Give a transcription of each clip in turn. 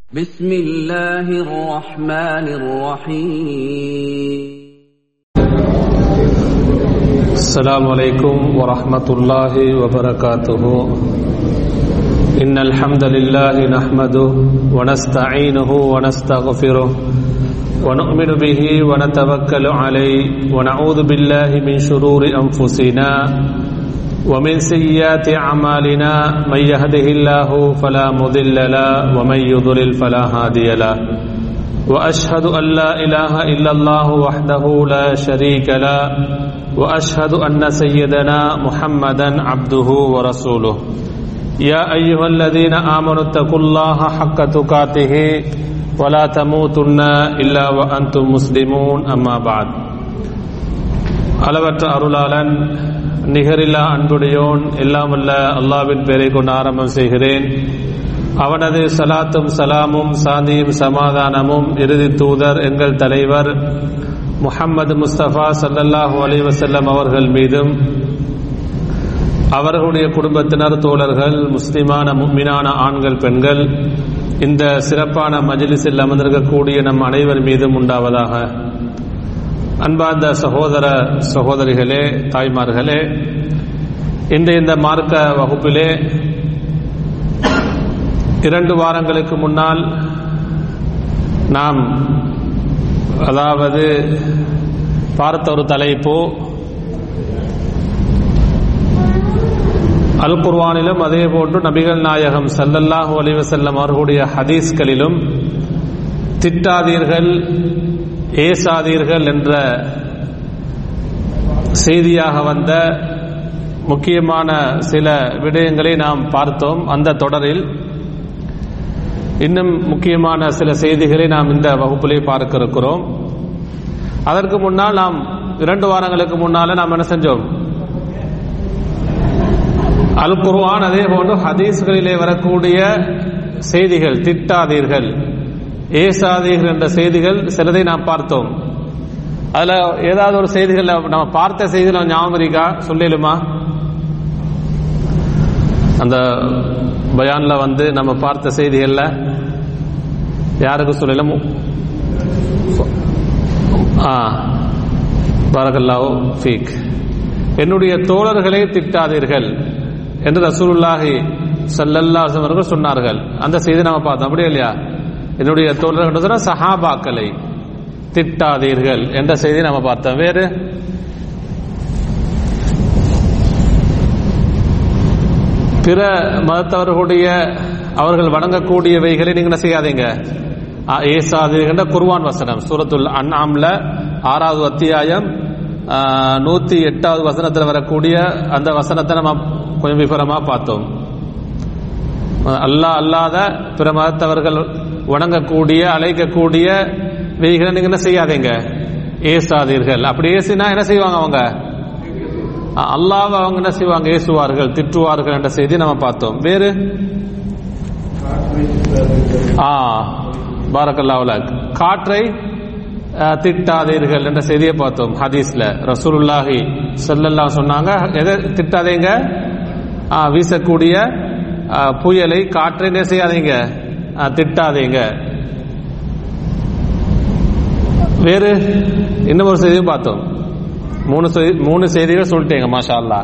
بسم الله الرحمن الرحيم السلام عليكم ورحمة الله وبركاته إن الحمد لله نحمده ونستعينه ونستغفره ونؤمن به ونتوكل عليه ونعوذ بالله من شرور أنفسنا ومن سيئات أعمالنا من يهده الله فلا مضل له ومن يضلل فلا هادي له وأشهد أن لا إله إلا الله وحده لا شريك له واشهد ان سيدنا محمدا عبده ورسوله يا ايها الذين امنوا اتقوا الله حق تقاته ولا تموتن الا وانتم مسلمون اما بعد அளவற்ற அருளாளன் நிகரில்லா அன்புடையோன் எல்லாம் வல்ல அல்லாவின் பெயரை கொண்டு ஆரம்பம் செய்கிறேன் அவனது சலாத்தும் சலாமும் சாந்தியும் சமாதானமும் இறுதி தூதர் எங்கள் தலைவர் முஹம்மது முஸ்தபா சல்லல்லாஹு அலி வசல்லம் அவர்கள் மீதும் அவர்களுடைய குடும்பத்தினர் தோழர்கள் முஸ்லிமான முக்மினான ஆண்கள் பெண்கள் இந்த சிறப்பான மஜிலிஸில் அமர்ந்திருக்கக்கூடிய நம் அனைவர் மீதும் உண்டாவதாக அன்பார்ந்த சகோதர சகோதரிகளே தாய்மார்களே இன்று இந்த மார்க்க வகுப்பிலே இரண்டு வாரங்களுக்கு முன்னால் நாம் அதாவது பார்த்த ஒரு தலைப்பு அல் குர்வானிலும் அதே போன்று நபிகள் நாயகம் சல்லல்லாஹு அலிவசல்லம் அவர்களுடைய ஹதீஸ்களிலும் திட்டாதீர்கள் ஏசாதீர்கள் என்ற செய்தியாக வந்த முக்கியமான சில விடயங்களை நாம் பார்த்தோம் அந்த தொடரில் இன்னும் முக்கியமான சில செய்திகளை நாம் இந்த வகுப்பிலே பார்க்க இருக்கிறோம் அதற்கு முன்னால் நாம் இரண்டு வாரங்களுக்கு முன்னால நாம் என்ன செஞ்சோம் அல் குர்வான் அதே போன்று ஹதீஸ்களிலே வரக்கூடிய செய்திகள் திட்டாதீர்கள் ஏசாதீர்கள் என்ற செய்திகள் சிலதை நாம் பார்த்தோம் அதுல ஏதாவது ஒரு செய்திகள் நம்ம பார்த்த செய்திகள் ஞாபகம் இருக்கா சொல்லிடுமா அந்த பயான்ல வந்து நம்ம பார்த்த செய்திகள்ல யாருக்கு சொல்லலாம் பரகல்லாவோ ஃபீக் என்னுடைய தோழர்களை திட்டாதீர்கள் என்று ரசூலுல்லாஹி சல்லல்லாஹ் அவர்கள் சொன்னார்கள் அந்த செய்தி நம்ம பார்த்தோம் அப்படியே இல்லையா என்னுடைய தோழர்கள் சஹாபாக்களை திட்டாதீர்கள் என்ற செய்தி நம்ம பார்த்தோம் வேறு பிற மதத்தவர்களுடைய அவர்கள் வணங்கக்கூடியவைகளை நீங்க என்ன செய்யாதீங்க ஏசாதீர்கின்ற குர்வான் வசனம் சூரத்துல் அன்ஆம்ல ஆறாவது அத்தியாயம் நூத்தி எட்டாவது வசனத்தில் வரக்கூடிய அந்த வசனத்தை நம்ம கொஞ்சம் விவரமா பார்த்தோம் அல்லா அல்லாத பிற மதத்தவர்கள் வணங்கக்கூடிய அழைக்கக்கூடிய வெய்களை நீங்க என்ன செய்யாதீங்க ஏசாதீர்கள் அப்படி ஏசினா என்ன செய்வாங்க அவங்க அல்லாவை அவங்க என்ன செய்வாங்க ஏசுவார்கள் திட்டுவார்கள் என்ற செய்தி நம்ம பார்த்தோம் வேறு ஆ பாரக்கல்லாவுல காற்றை திட்டாதீர்கள் என்ற செய்தியை பார்த்தோம் ஹதீஸ்ல ரசூலுல்லாஹி சொல்லல்லா சொன்னாங்க எதை திட்டாதீங்க வீசக்கூடிய புயலை காற்றை என்ன செய்யாதீங்க திட்டாதீங்க வேறு இன்னும் ஒரு செய்தியும் பார்த்தோம் மூணு மூணு செய்திகள் சொல்லிட்டேங்க மாஷா அல்லா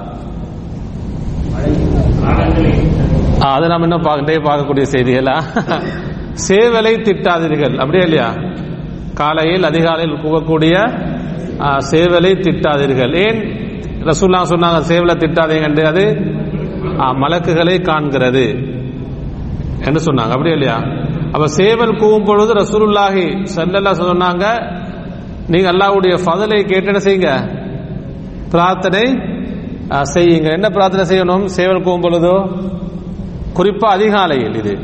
அது நம்ம இன்னும் பார்க்கட்டே பார்க்கக்கூடிய செய்திகளா சேவலை திட்டாதீர்கள் அப்படியே இல்லையா காலையில் அதிகாலையில் கூகக்கூடிய சேவலை திட்டாதீர்கள் ஏன் ரசூல்லா சொன்னாங்க சேவலை திட்டாதீங்க அது மலக்குகளை காண்கிறது என்று சொன்னாங்க அப்படியே இல்லையா அப்ப சேவல் கூவும் பொழுது ரசூலுல்லாஹி சல்லல்லா சொன்னாங்க நீங்க அல்லாவுடைய ஃபதலை கேட்டு என்ன செய்யுங்க பிரார்த்தனை செய்யுங்க என்ன பிரார்த்தனை செய்யணும் சேவல் கூவும் பொழுதோ குறிப்பா அதிகாலையில் இது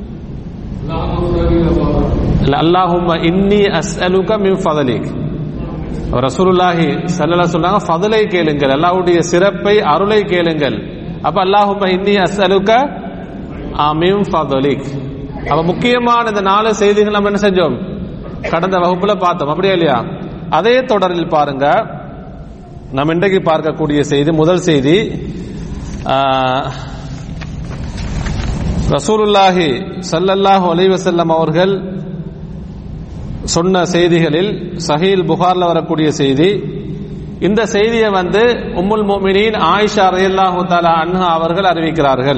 அல்லாஹும் இன்னி அஸ்அலுக மின் ஃபதலிக் ரசூலுல்லாஹி சல்லல்லா சொன்னாங்க ஃபதலை கேளுங்கள் அல்லாஹ்வுடைய சிறப்பை அருளை கேளுங்கள் அப்ப அல்லாஹும் இன்னி அஸ்அலுக மின் ஃபதலிக் அப்ப முக்கியமான இந்த நாலு செய்திகள் நம்ம என்ன செஞ்சோம் கடந்த வகுப்புல பார்த்தோம் அப்படியே இல்லையா அதே தொடரில் பாருங்க நம்ம இன்றைக்கு பார்க்கக்கூடிய செய்தி முதல் செய்தி ரசூலுல்லாஹி ஸல்லல்லாஹு அலைஹி வஸல்லம் அவர்கள் சொன்ன செய்திகளில் சஹீல் புகார்ல வரக்கூடிய செய்தி இந்த செய்தியை வந்து உம்முல் மோமினின் ஆயிஷா ரலியல்லாஹு தஆலா அன்ஹா அவர்கள் அறிவிக்கிறார்கள்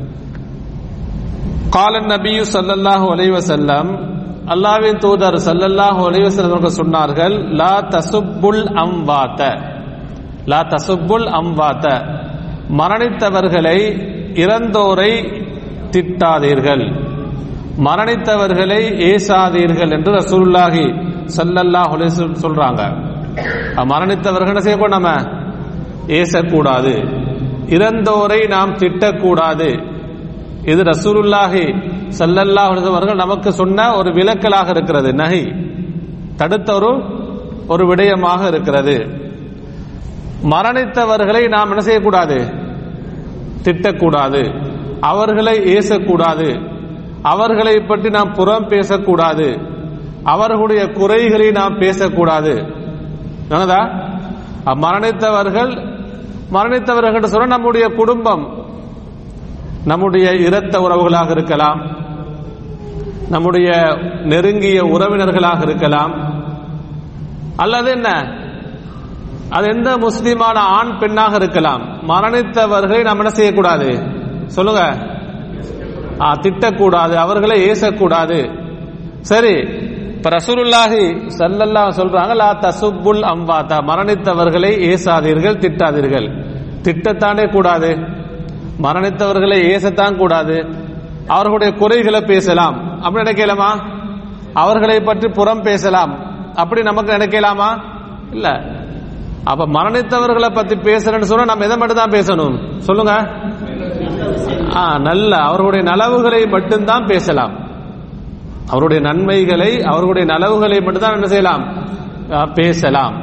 قال النبي صلى الله عليه وسلم அல்லாஹ்வின் தூதர் ஸல்லல்லாஹு அலைஹி வஸல்லம் அவர்கள் சொன்னார்கள் லா தசுப்புல் அம்வாத லா தசுப்புல் அம்வாத மரணித்தவர்களை இறந்தோரை திட்டாதீர்கள் மரணித்தவர்களை ஏசாதீர்கள் என்று ரசூலுல்லாஹி ஸல்லல்லாஹு அலைஹி வஸல்லம் சொல்றாங்க மரணித்தவர்கள் என்ன செய்யக்கூடாது நம்ம ஏசக்கூடாது இறந்தோரை நாம் திட்டக்கூடாது இது ரசூலுல்லாஹி ஸல்லல்லாஹு அலைஹி வஸல்லம் அவர்கள் நமக்கு சொன்ன ஒரு விலக்கலாக இருக்கிறது நகை தடுத்த ஒரு ஒரு விடயமாக இருக்கிறது மரணித்தவர்களை நாம் என்ன செய்யக்கூடாது திட்டக்கூடாது அவர்களை ஏசக்கூடாது அவர்களை பற்றி நாம் புறம் பேசக்கூடாது அவர்களுடைய குறைகளை நாம் பேசக்கூடாது என்னதா மரணித்தவர்கள் மரணித்தவர்கள் சொன்ன நம்முடைய குடும்பம் நம்முடைய இரத்த உறவுகளாக இருக்கலாம் நம்முடைய நெருங்கிய உறவினர்களாக இருக்கலாம் அல்லது என்ன அது எந்த முஸ்லிமான ஆண் பெண்ணாக இருக்கலாம் மரணித்தவர்களை நாம் என்ன செய்யக்கூடாது சொல்லுங்க ஆ, திட்டக்கூடாது அவர்களை ஏசக்கூடாது சரி இப்ப ரசூலுல்லாஹி ஸல்லல்லாஹு சொல்றாங்க லா தசுப்புல் அம்வாதா மரணித்தவர்களை ஏசாதீர்கள் திட்டாதீர்கள் திட்டத்தானே கூடாது மரணித்தவர்களை ஏசத்தான் கூடாது அவர்களுடைய குறைகளை பேசலாம் அப்படி நினைக்கலாமா அவர்களை பற்றி புறம் பேசலாம் அப்படி நமக்கு நினைக்கலாமா இல்ல அப்ப மரணித்தவர்களை பத்தி பேசுறேன்னு சொன்னா நம்ம எதை மட்டும் தான் பேசணும் சொல்லுங்க ஆ, நல்ல அவர்களுடைய நலவுகளை மட்டும்தான் பேசலாம் அவருடைய நன்மைகளை அவர்களுடைய நலவுகளை மட்டும்தான் என்ன செய்யலாம் ஆ, பேசலாம்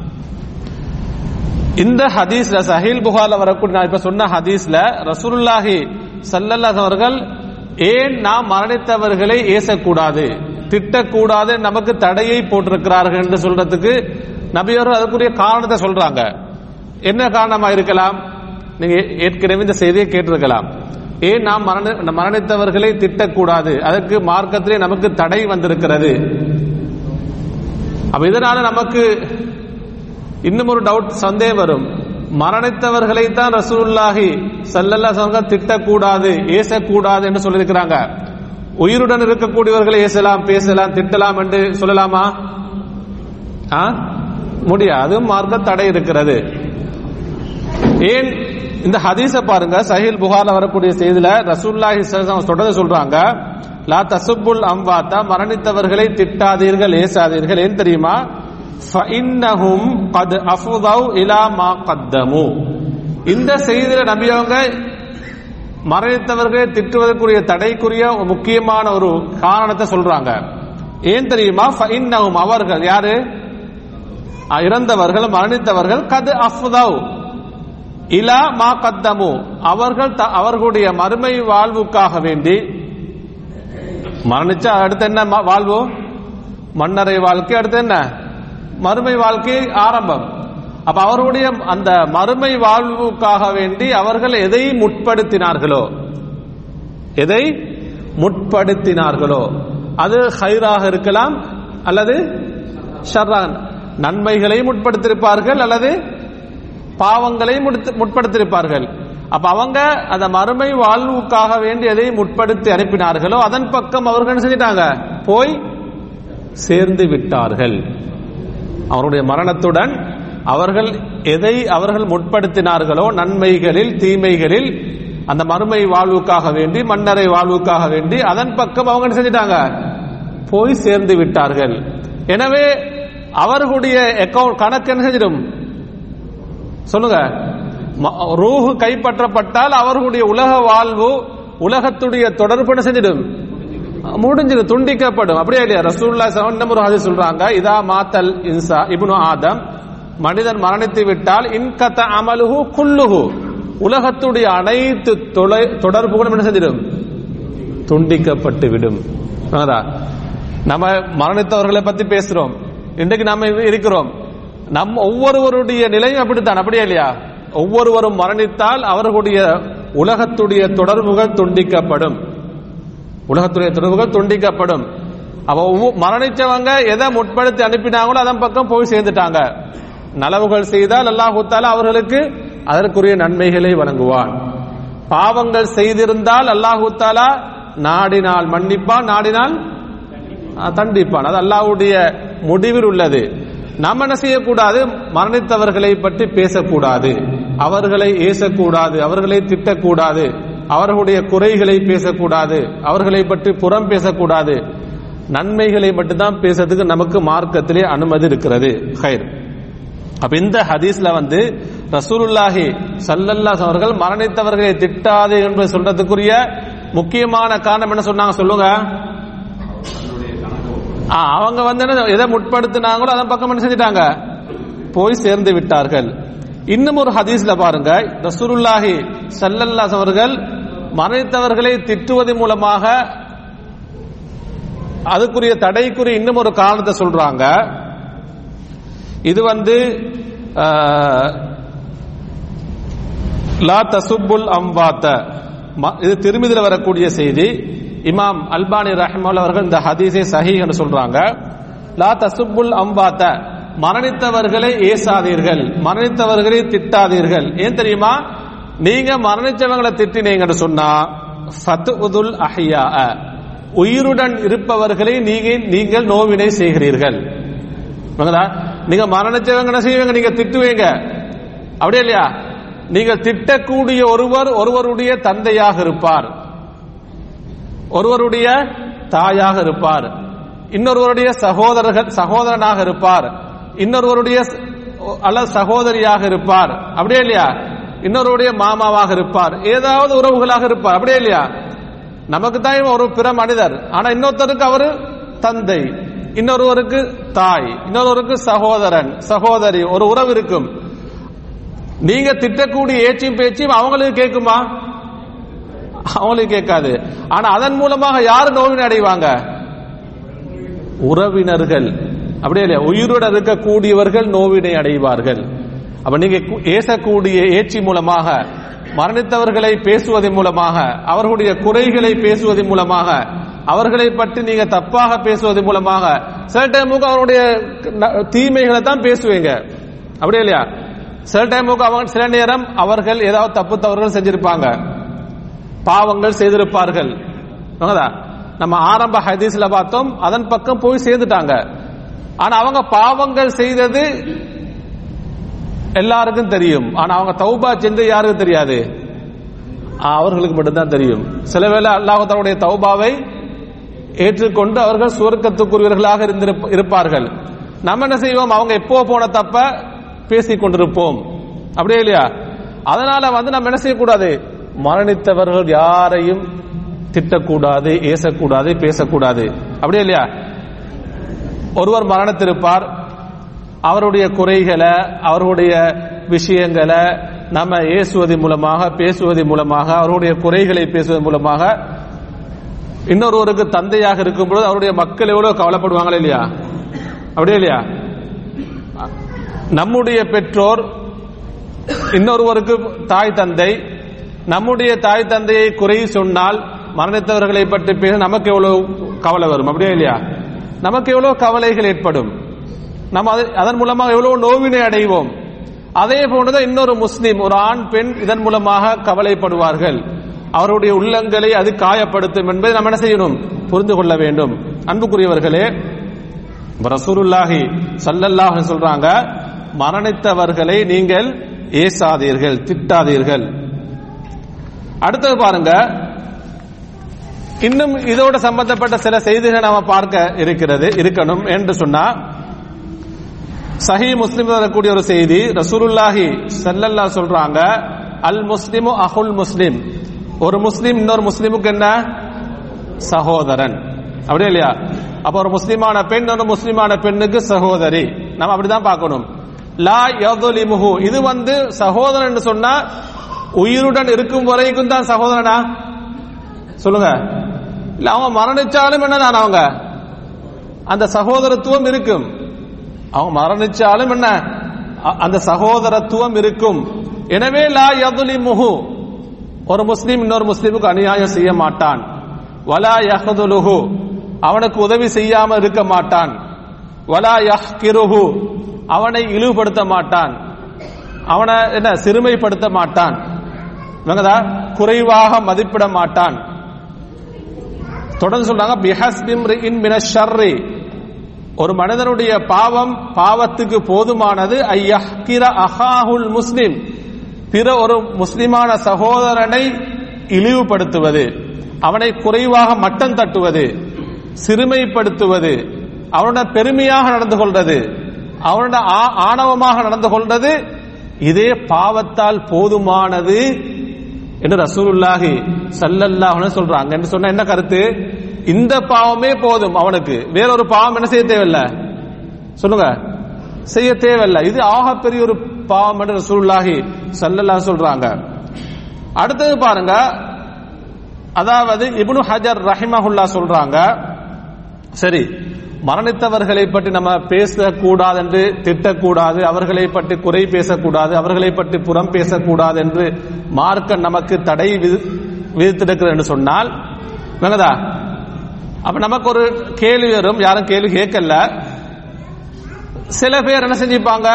இந்த ஹதீஸ்ல சஹீல் புகார்ல வரக்கூடிய நான் இப்ப சொன்ன ஹதீஸ்ல ரசூலுல்லாஹி ஸல்லல்லாஹு அவர்கள் ஏன் நாம் மரணித்தவர்களை ஏசக்கூடாது திட்டக்கூடாது நமக்கு தடையை போட்டிருக்கிறார்கள் என்று சொல்றதுக்கு நபியவர் அதுக்குரிய காரணத்தை சொல்றாங்க என்ன காரணமா இருக்கலாம் நீங்க ஏற்கனவே இந்த செய்தியை கேட்டிருக்கலாம் ஏன் நாம் மரண மரணித்தவர்களை திட்டக்கூடாது அதற்கு மார்க்கத்திலே நமக்கு தடை வந்திருக்கிறது அப்ப இதனால நமக்கு இன்னும் ஒரு டவுட் சந்தேகம் வரும் மரணித்தவர்களை தான் ரசூலுல்லாஹி ஸல்லல்லாஹு அலைஹி வஸல்லம் திட்டக்கூடாது ஏசக்கூடாது என்று சொல்லியிருக்கிறாங்க உயிருடன் இருக்கக்கூடியவர்களை ஏசலாம் பேசலாம் திட்டலாம் என்று சொல்லலாமா ஆ முடியாது மார்க்க தடை இருக்கிறது ஏன் இந்த ஹதீஸ பாருங்க சஹீல் புகார்ல வரக்கூடிய செய்தியில ரசூலுல்லாஹி ஸல்லல்லாஹு அலைஹி வஸல்லம் தொடர்ந்து சொல்றாங்க லா தசுப்புல் அம்வாத்தா மரணித்தவர்களை திட்டாதீர்கள் ஏசாதீர்கள் ஏன் தெரியுமா فإنهم قد أفضوا إلى ما قدموا இந்த செய்தியில நபி அவங்க மரணித்தவர்களை திட்டுவதற்குரிய தடைக்குரிய ஒரு முக்கியமான ஒரு காரணத்தை சொல்றாங்க ஏன் தெரியுமா فإنهم அவர்கள் யாரு அஹ் இறந்தவர்கள் மரணித்தவர்கள் கது அஃதவ் இலா மா கத்தமு அவர்கள் த- அவர்களுடைய மறுமை வாழ்வுக்காக வேண்டி மரணிச்சா அடுத்து என்ன ம- வாழ்வு மன்னரை வாழ்க்கை அடுத்து என்ன மறுமை வாழ்க்கை ஆரம்பம் அப்ப அவர்களுடைய அந்த மறுமை வாழ்வுக்காக வேண்டி அவர்கள் எதை முற்படுத்தினார்களோ எதை முற்படுத்தினார்களோ அது ஹைராக இருக்கலாம் அல்லது ஷர்ராக நன்மைகளை முற்படுத்தியிருப்பார்கள் அல்லது பாவங்களை முடுத்து- முற்படுத்தியிருப்பார்கள் அப்ப அவங்க அந்த மறுமை வாழ்வுக்காக வேண்டி எதை முற்படுத்தி அனுப்பினார்களோ அதன் பக்கம் அவர்கள் என்ன செஞ்சிட்டாங்க போய் சேர்ந்து விட்டார்கள் அவருடைய மரணத்துடன் அவர்கள் எதை அவர்கள் முற்படுத்தினார்களோ நன்மைகளில் தீமைகளில் அந்த மறுமை வாழ்வுக்காக வேண்டி மன்னரை வாழ்வுக்காக வேண்டி அதன் பக்கம் அவங்க என்ன செஞ்சிட்டாங்க போய் சேர்ந்து விட்டார்கள் எனவே அவர்களுடைய அக்கவுண்ட் கணக்கு என்ன செஞ்சிடும் சொல்லுங்க ம- ரூஹு கைப்பற்றப்பட்டால் அவர்களுடைய உலக வாழ்வு உலகத்துடைய தொடர்பு என்ன செஞ்சிடும் முடிஞ்சது துண்டிக்கப்படும் அப்படியே இல்லையா ரசூல்லா இன்னும் ஒரு ஹதீஸ் சொல்றாங்க இதா மாத்தல் இன்சா இப்னு ஆதம் மனிதன் மரணித்து விட்டால் இன்கத்த அமலுஹு குல்லுஹு உலகத்துடைய அனைத்து தொலை- தொடர்புகளும் என்ன செஞ்சிடும் துண்டிக்கப்பட்டு விடும் புரியுதா? நம்ம மரணித்தவர்களை பத்தி பேசுறோம் இன்றைக்கு நாம இது இருக்கிறோம் நம் ஒவ்வொருவருடைய நிலையும் அப்படித்தான் அப்படியே இல்லையா ஒவ்வொருவரும் மரணித்தால் அவர்களுடைய உலகத்துடைய தொடர்புகள் துண்டிக்கப்படும் உலகத்துடைய தொடர்புகள் துண்டிக்கப்படும் அவ ஒவ்வொ- மரணிச்சவங்க எதை முற்படுத்தி அனுப்பினாங்களோ அதன் பக்கம் போய் சேர்ந்துட்டாங்க நலவுகள் செய்தால் அல்லாஹு தாலா அவர்களுக்கு அதற்குரிய நன்மைகளை வழங்குவான் பாவங்கள் செய்திருந்தால் அல்லாஹு தாலா நாடினால் மன்னிப்பான் நாடினால் அஹ், தண்டிப்பான் அது அல்லாஹ்வுடைய முடிவில் உள்ளது நாம் என்ன செய்யக்கூடாது மரணித்தவர்களை பற்றி பேசக்கூடாது அவர்களை ஏசக்கூடாது அவர்களை திட்டக்கூடாது அவர்களுடைய குறைகளை பேசக்கூடாது அவர்களை பற்றி புறம் பேசக்கூடாது நன்மைகளை மட்டும்தான் பேசுறதுக்கு நமக்கு மார்க்கத்திலே அனுமதி இருக்கிறது ஹைர் அப்ப இந்த ஹதீஸ்ல வந்து ரசூலுல்லாஹி ஸல்லல்லாஹு அவர்கள் மரணித்தவர்களை திட்டாது என்று சொல்றதுக்குரிய முக்கியமான காரணம் என்ன சொன்னாங்க சொல்லுங்க ஆ, அவங்க வந்து என்ன எதை முற்படுத்தினாங்களோ அதன் பக்கம் என்ன செஞ்சிட்டாங்க போய் சேர்ந்து விட்டார்கள் இன்னும் ஒரு ஹதீஸ்ல பாருங்க ரசூலுல்லாஹி ஸல்லல்லாஹு அவர்கள் மரணித்தவர்களை திட்டுவதன் மூலமாக அதுக்குரிய தடைக்குரிய இன்னும் ஒரு காரணத்தை சொல்றாங்க இது வந்து ஆஹ், லா தசுப்புல் அம்வாத்த ம- இது திருமிதில வரக்கூடிய செய்தி இமாம் அல்பானி ரஹ்மால் அவர்கள் இந்த ஹதீஸை சஹி என்று சொல்றாங்க லா தசுப்புல் அம்வாத்த மரணித்தவர்களை ஏசாதீர்கள் மரணித்தவர்களை திட்டாதீர்கள் ஏன் தெரியுமா நீங்க மரணிச்சவங்களை திட்டினீங்கன்னு சொன்னா ஃபத்து உதுல் அஹ்யா உயிருடன் இருப்பவர்களை நீங்க நீங்கள் நோவினை செய்கிறீர்கள் புரியுதா? நீங்க மரணிச்சவங்க என்ன செய்வீங்க நீங்க திட்டுவீங்க அப்படியே இல்லையா நீங்கள் திட்டக்கூடிய ஒருவர் ஒருவருடைய தந்தையாக இருப்பார் ஒருவருடைய தாயாக இருப்பார் இன்னொருவருடைய சகோதரர்கள் சகோதரனாக இருப்பார் இன்னொருவருடைய ச- அல்லது சகோதரியாக இருப்பார் அப்படியே இல்லையா இன்னொருவருடைய மாமாவாக இருப்பார் ஏதாவது உறவுகளாக இருப்பார் அப்படியே இல்லையா நமக்கு தான் இவன் ஒரு பிற மனிதர் ஆனா இன்னொருத்தருக்கு அவரு தந்தை இன்னொருவருக்கு தாய் இன்னொருவருக்கு சகோதரன் சகோதரி ஒரு உறவு இருக்கும் நீங்க திட்டக்கூடிய ஏச்சும் பேச்சும் அவங்களுக்கு கேட்குமா அவங்களுக்கு கேட்காது ஆனா அதன் மூலமாக யாரு நோவினை அடைவாங்க உறவினர்கள் அப்படியே இல்லையா உயிருடன் இருக்கக்கூடியவர்கள் நோவினை அடைவார்கள் அப்ப நீங்க கு- ஏசக்கூடிய ஏச்சி மூலமாக மரணித்தவர்களை பேசுவதன் மூலமாக அவர்களுடைய குறைகளை பேசுவதன் மூலமாக அவர்களை பற்றி நீங்க தப்பாக பேசுவதன் மூலமாக சில டைமுக்கு அவருடைய ந- தீமைகளை தான் பேசுவீங்க அப்படியே இல்லையா சில டைமுக்கு அவங்க சில நேரம் அவர்கள் ஏதாவது தப்பு தவறுகள் செஞ்சிருப்பாங்க பாவங்கள் செய்திருப்பார்கள் புரியுதா? நம்ம ஆரம்ப ஹதீஸ்ல பார்த்தோம் அதன் பக்கம் போய் சேர்ந்துட்டாங்க ஆனா அவங்க பாவங்கள் செய்தது எல்லாருக்கும் தெரியும் ஆனா அவங்க தௌபா செஞ்சது யாருக்கும் தெரியாது ஆ, அவர்களுக்கு மட்டும்தான் தெரியும் சில வேளை அல்லாஹாவுடைய தௌபாவை ஏற்றுக்கொண்டு அவர்கள் சுவர்க்கத்துக்குரியவர்களாக இருந்திருப்ப- இருப்பார்கள் நம்ம என்ன செய்வோம் அவங்க எப்போ போன தப்ப பேசிக் கொண்டிருப்போம் அப்படியே இல்லையா அதனால வந்து நம்ம என்ன செய்யக்கூடாது மரணித்தவர்கள் யாரையும் திட்டக்கூடாது ஏசக்கூடாது பேசக்கூடாது அப்படியே இல்லையா ஒருவர் மரணித்திருப்பார் அவருடைய குறைகளை அவருடைய விஷயங்களை நம்ம ஏசுவதன் மூலமாக பேசுவதன் மூலமாக அவருடைய குறைகளை பேசுவதன் மூலமாக இன்னொருவருக்கு தந்தையாக இருக்கும் பொழுது அவருடைய மக்கள் எவ்வளவு கவலைப்படுவாங்களே இல்லையா அப்படியே இல்லையா நம்முடைய பெற்றோர் இன்னொருவருக்கு தாய் தந்தை நம்முடைய தாய் தந்தையை குறை சொன்னால் மரணித்தவர்களை பற்றி பேச நமக்கு எவ்வளவு கவலை வரும் அப்படியே இல்லையா நமக்கு எவ்வளவு கவலைகள் ஏற்படும் நம்ம அது- அதன் மூலமாக எவ்வளவு நோவினை அடைவோம் அதே போன்றுதான் இன்னொரு முஸ்லிம் ஒரு ஆண் பெண் இதன் மூலமாக கவலைப்படுவார்கள் அவருடைய உள்ளங்களை அது காயப்படுத்தும் என்பதை நம்ம என்ன செய்யணும் புரிந்து கொள்ள வேண்டும் அன்புக்குரியவர்களே இப்ப ரசூலுல்லாஹி ஸல்லல்லாஹு அலைஹி சொல்றாங்க மரணித்தவர்களை நீங்கள் ஏசாதீர்கள் திட்டாதீர்கள் அடுத்தது பாருங்க இன்னும் இதோட சம்பந்தப்பட்ட சில செய்திகளை நாம பார்க்க இருக்கிறது இருக்கணும் என்று சொன்னா சஹி முஸ்லிம் வரக்கூடிய ஒரு செய்தி ரசூலுல்லாஹி ஸல்லல்லாஹு சொல்றாங்க அல் முஸ்லிமு அஹுல் முஸ்லிம் ஒரு முஸ்லிம் இன்னொரு முஸ்லிமுக்கு என்ன சகோதரன் அப்படியே இல்லையா அப்ப ஒரு முஸ்லிமான பெண் ஒரு முஸ்லிமான பெண்ணுக்கு சகோதரி நம்ம அப்படிதான் பார்க்கணும் லா யதுலிமுஹு இது வந்து சகோதரன் சொன்னா உயிருடன் இருக்கும் வரைக்கும் தான் சகோதரனா சொல்லுங்க இல்ல அவங்க மரணிச்சாலும் என்னதான் அவங்க அந்த சகோதரத்துவம் இருக்கும் அவங்க மரணிச்சாலும் என்ன அ- அந்த சகோதரத்துவம் இருக்கும் எனவே லா யதுலிமுஹு ஒரு முஸ்லீம் இன்னொரு முஸ்லீமுக்கு அநியாயம் செய்ய மாட்டான் வலா யஹதுலுஹு அவனுக்கு உதவி செய்யாம இருக்க மாட்டான் வலா யஹ்கிருஹு அவனை இழிவுபடுத்த மாட்டான் அவனை என்ன சிறுமைப்படுத்த மாட்டான் இவங்கதா குறைவாக மதிப்பிட மாட்டான் தொடர்ந்து சொல்றாங்க பிஹஸ்பிம் இன் மின ஷர்ரி ஒரு மனிதனுடைய பாவம் பாவத்துக்கு போதுமானது ஐயஹ்கிர அஹாஹுல் முஸ்லிம் பிற ஒரு முஸ்லிமான சகோதரனை இழிவுபடுத்துவது அவனை குறைவாக மட்டம் தட்டுவது சிறுமைப்படுத்துவது அவனோட பெருமையாக நடந்து கொள்றது அவனோட ஆ- ஆணவமாக நடந்து கொள்றது இதே பாவத்தால் போதுமானது என்று ரசூலுல்லாஹி ஸல்லல்லாஹு அலைஹி சொல்றாங்க என்று சொன்ன என்ன கருத்து இந்த பாவமே போதும் அவனுக்கு வேறொரு பாவம் என்ன செய்ய தேவையில்லை சொல்லுங்க செய்ய தேவையில்லை இது ஆக பெரிய ஒரு பாவம் என்று ரசூலுல்லாஹி ஸல்லல்லாஹு சொல்றாங்க அடுத்தது பாருங்க அதாவது இப்னு ஹஜர் ரஹிமஹுல்லா சொல்றாங்க சரி மரணித்தவர்களை பற்றி நம்ம பேசக்கூடாது என்று திட்டக்கூடாது அவர்களை பற்றி குறை பேசக்கூடாது அவர்களை பற்றி புறம் பேசக்கூடாது என்று மார்க்க நமக்கு தடை விதி- விதித்திருக்கிறது என்று சொன்னால் நல்லதா அப்ப நமக்கு ஒரு கேள்வி வரும் யாரும் கேள்வி கேட்கல சில பேர் என்ன செஞ்சிருப்பாங்க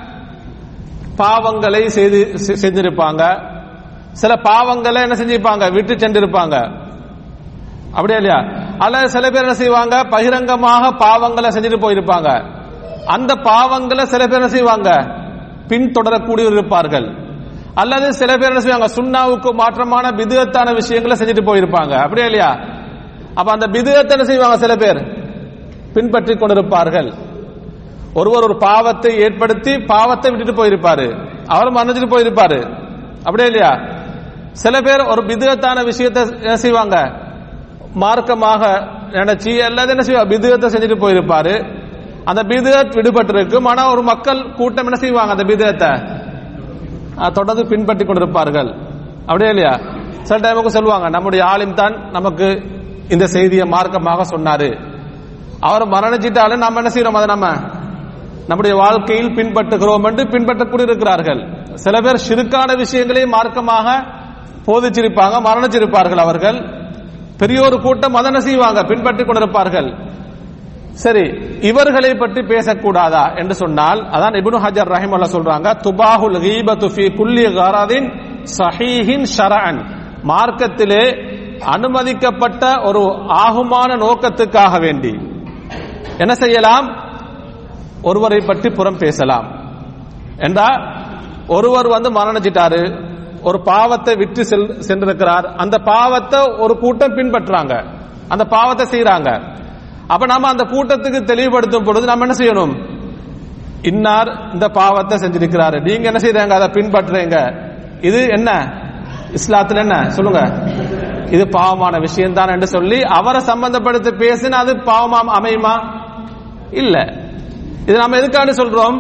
பாவங்களை செய்து செ- செஞ்சிருப்பாங்க சில பாவங்களை என்ன செஞ்சிருப்பாங்க விட்டு சென்றிருப்பாங்க அப்படியா இல்லையா அல்லது சில பேர் என்ன செய்வாங்க பகிரங்கமாக பாவங்களை செஞ்சுட்டு போயிருப்பாங்க அந்த பாவங்களை சில பேர் என்ன செய்வாங்க பின்தொடரக்கூடியவர் இருப்பார்கள் அல்லது சில பேர் என்ன செய்வாங்க சுண்ணாவுக்கு மாற்றமான பிதுகத்தான விஷயங்களை செஞ்சுட்டு போயிருப்பாங்க அப்படியா இல்லையா அப்ப அந்த பிதுகத்தை என்ன செய்வாங்க சில பேர் பின்பற்றி கொண்டிருப்பார்கள் ஒருவர் ஒரு பாவத்தை ஏற்படுத்தி பாவத்தை விட்டுட்டு போயிருப்பாரு அவர் மன்னிச்சுட்டு போயிருப்பாரு அப்படியே இல்லையா சில பேர் ஒரு பிதுகத்தான விஷயத்தை என்ன செய்வாங்க மார்க்கமாக நினைச்சு அல்லது என்ன செய்வாங்க பிதுகத்தை செஞ்சுட்டு போயிருப்பாரு அந்த பிதுகத் விடுபட்டிருக்கும் ஆனா ஒரு மக்கள் கூட்டம் என்ன செய்வாங்க அந்த பிதுகத்தை அஹ், தொடர்ந்து பின்பற்றி கொண்டிருப்பார்கள் அப்படியே இல்லையா சில டைமுக்கு சொல்லுவாங்க நம்முடைய ஆலிம் தான் நமக்கு இந்த செய்தியை மார்க்கமாக சொன்னாரு அவர் மரணிச்சிட்டாலும் நம்ம என்ன செய்யறோம் அதை நம்ம நம்முடைய வாழ்க்கையில் பின்பற்றுகிறோம் என்று பின்பற்றக்கூடிய இருக்கிறார்கள் சில பேர் சிறுக்கான விஷயங்களை மார்க்கமாக போதிச்சிருப்பாங்க மரணிச்சிருப்பார்கள் அவர்கள் பெரிய ஒரு கூட்டம் அதை என்ன செய்வாங்க பின்பற்றிக் கொண்டிருப்பார்கள் சரி இவர்களை பற்றி பேசக்கூடாதா என்று சொன்னால் அதான் இப்னு ஹஜர் ரஹிமல்ல சொல்றாங்க துபாஹுல் கீபத்து ஃபீ குல்லி கரதின் சஹீஹின் ஷரஅன் மார்க்கத்திலே அனுமதிக்கப்பட்ட ஒரு ஆகுமான நோக்கத்துக்காக வேண்டி என்ன செய்யலாம் ஒருவரை பற்றி புறம் பேசலாம் என்றா ஒருவர் வந்து மரணிச்சிட்டாரு ஒரு பாவத்தை விட்டு செல் சென்றிருக்கிறார் அந்த பாவத்தை ஒரு கூட்டம் பின்பற்றுறாங்க அந்த பாவத்தை செய்யறாங்க அப்ப நாம அந்த கூட்டத்துக்கு தெளிவுபடுத்தும் பொழுது நம்ம என்ன செய்யணும் இன்னார் இந்த பாவத்தை செஞ்சிருக்கிறாரு நீங்க என்ன செய்யறாங்க அதை பின்பற்றுறீங்க இது என்ன இஸ்லாத்துல என்ன சொல்லுங்க இது பாவமான விஷயம் தான் என்று சொல்லி அவரை சம்பந்தப்படுத்தி பேசினா அது பாவமா அமையுமா இல்ல இது நாம எதுக்காக சொல்றோம்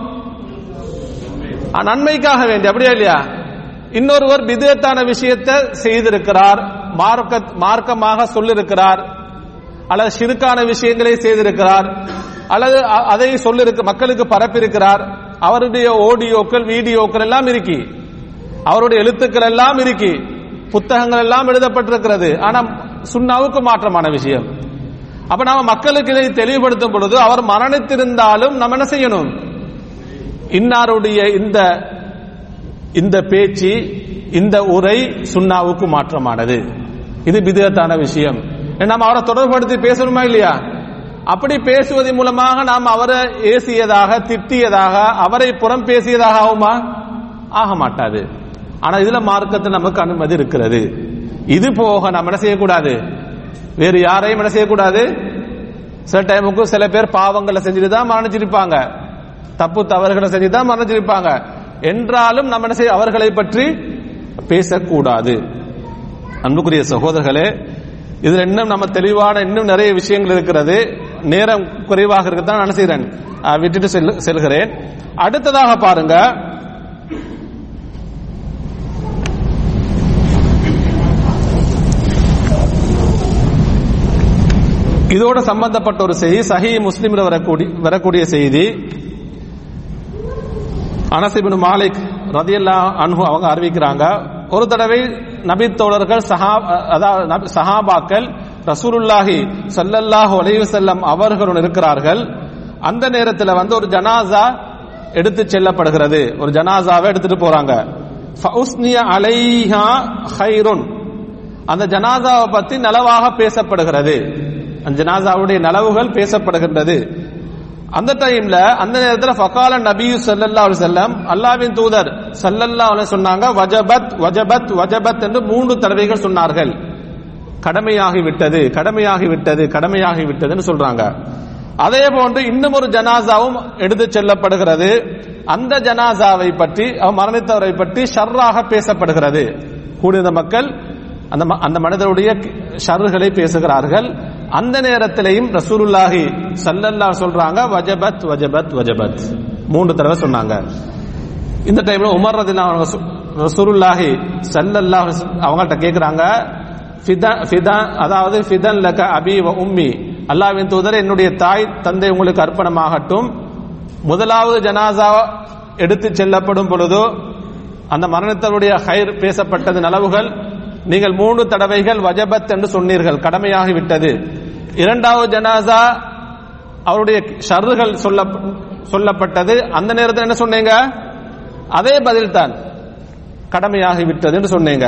அஹ் நன்மைக்காக வேண்டி அப்படியா இல்லையா இன்னொருவர் விதத்தான விஷயத்தை செய்திருக்கிறார் மார்க்க மார்க்கமாக சொல்லிருக்கிறார் அல்லது சிறுக்கான விஷயங்களை செய்திருக்கிறார் அல்லது அ- அதை சொல்லிருக்க மக்களுக்கு பரப்பியிருக்கிறார் அவருடைய ஆடியோக்கள் வீடியோக்கள் எல்லாம் இருக்கி அவருடைய எழுத்துக்கள் எல்லாம் இருக்கி புத்தகங்கள் எல்லாம் எழுதப்பட்டிருக்கிறது ஆனா சுண்ணாவுக்கு மாற்றமான விஷயம் அப்ப நாம மக்களுக்கு இதை தெளிவுபடுத்தும் பொழுது அவர் மரணித்திருந்தாலும் நம்ம என்ன செய்யணும் இன்னாருடைய இந்த இந்த பேச்சு இந்த உரை சுண்ணாவுக்கு மாற்றமானது இது விதத்தான விஷயம் நம்ம அவரை தொடர்படுத்தி பேசணுமா இல்லையா அப்படி பேசுவதன் மூலமாக நாம் அவரை ஏசியதாக திட்டியதாக அவரை புறம் பேசியதாக ஆகுமா ஆக மாட்டாது ஆனா இதுல மார்க்கத்தில் நமக்கு அனுமதி இருக்கிறது இது போக நம்ம என்ன செய்யக்கூடாது வேறு யாரையும் என்ன செய்யக்கூடாது சில டைமுக்கு சில பேர் பாவங்களை செஞ்சுட்டு தான் மரணிச்சிருப்பாங்க தப்பு தவறுகளை செஞ்சு தான் மரணிச்சிருப்பாங்க என்றாலும் நம்ம என்ன செய்ய அவர்களை பற்றி பேசக்கூடாது அன்புக்குரிய சகோதரர்களே இதுல இன்னும் நம்ம தெளிவான இன்னும் நிறைய விஷயங்கள் இருக்கிறது நேரம் குறைவாக இருக்கத்தான் நான் என்ன செய்கிறேன் அஹ், விட்டுட்டு செல்- செல்கிறேன் அடுத்ததாக பாருங்க இதோட சம்பந்தப்பட்ட ஒரு செய்தி சஹி முஸ்லிம்ல வரக்கூடிய வரக்கூடிய செய்தி அனசிபின் மாலிக் ரதியல்லா அன்ஹு அவங்க அறிவிக்கிறாங்க ஒரு தடவை நபி தோழர்கள் சஹா அதாவது நபி- சஹாபாக்கள் ரசூலுல்லாஹி ஸல்லல்லாஹு அலைஹி வஸல்லம் அவர்களுடன் இருக்கிறார்கள் அந்த நேரத்தில் வந்து ஒரு ஜனாசா எடுத்து செல்லப்படுகிறது ஒரு ஜனாசாவை எடுத்துட்டு போறாங்க ஃபஉஸ்னிய அலைஹா ஹைருன் அந்த ஜனாசாவை பத்தி நலவாக பேசப்படுகிறது அந்த ஜனாசாவுடைய நலவுகள் பேசப்படுகின்றது அந்த டைம்ல அந்த நேரத்தில் ஃபகால நபியு ஸல்லல்லாஹு அலைஹி வஸல்லம் அல்லாஹ்வின் தூதர் ஸல்லல்லாஹு அலைஹி சொன்னாங்க வஜபத் வஜபத் வஜபத் என்று மூன்று தடவைகள் சொன்னார்கள் கடமையாகி விட்டது கடமையாகி விட்டது கடமையாகி விட்டதுன்னு சொல்றாங்க அதே போன்று இன்னும் ஒரு ஜனாசாவும் எடுத்து செல்லப்படுகிறது அந்த ஜனாசாவை பற்றி அவர் மரணித்தவரை பற்றி ஷர்ராக பேசப்படுகிறது கூடிய மக்கள் அந்த ம- அந்த மனிதருடைய ஷர்றுகளை பேசுகிறார்கள் அந்த நேரத்திலையும் ரசூலுல்லாஹி ஸல்லல்லாஹு சொல்றாங்க வஜபத் வஜபத் வஜபத் மூன்று தடவை சொன்னாங்க இந்த டைம்ல உமர் ரதில்லாஹு அன்ஹு சொ- ரசூலுல்லாஹி ஸல்லல்லாஹு அலைஹி வஸல்லம் அவங்கள்ட்ட கேக்குறாங்க ஃபிதா ஃபிதா அதாவது ஃபிதன் லக அபி வ உம்மி அல்லாஹ்வின் தூதர் என்னுடைய தாய் தந்தை உங்களுக்கு அர்ப்பணமாகட்டும் முதலாவது ஜனாசா எடுத்து செல்லப்படும் பொழுது அந்த மரணத்தருடைய ஹைர் பேசப்பட்டது நலவுகள் நீங்கள் மூன்று தடவைகள் வஜபத் என்று சொன்னீர்கள் கடமையாகி விட்டது இரண்டாவது ஜனாசா அவருடைய ஷர்றுகள் சொல்ல சொல்லப்பட்டது அந்த நேரத்தில் என்ன சொன்னீங்க அதே பதில் தான் கடமையாகி விட்டது என்று சொன்னீங்க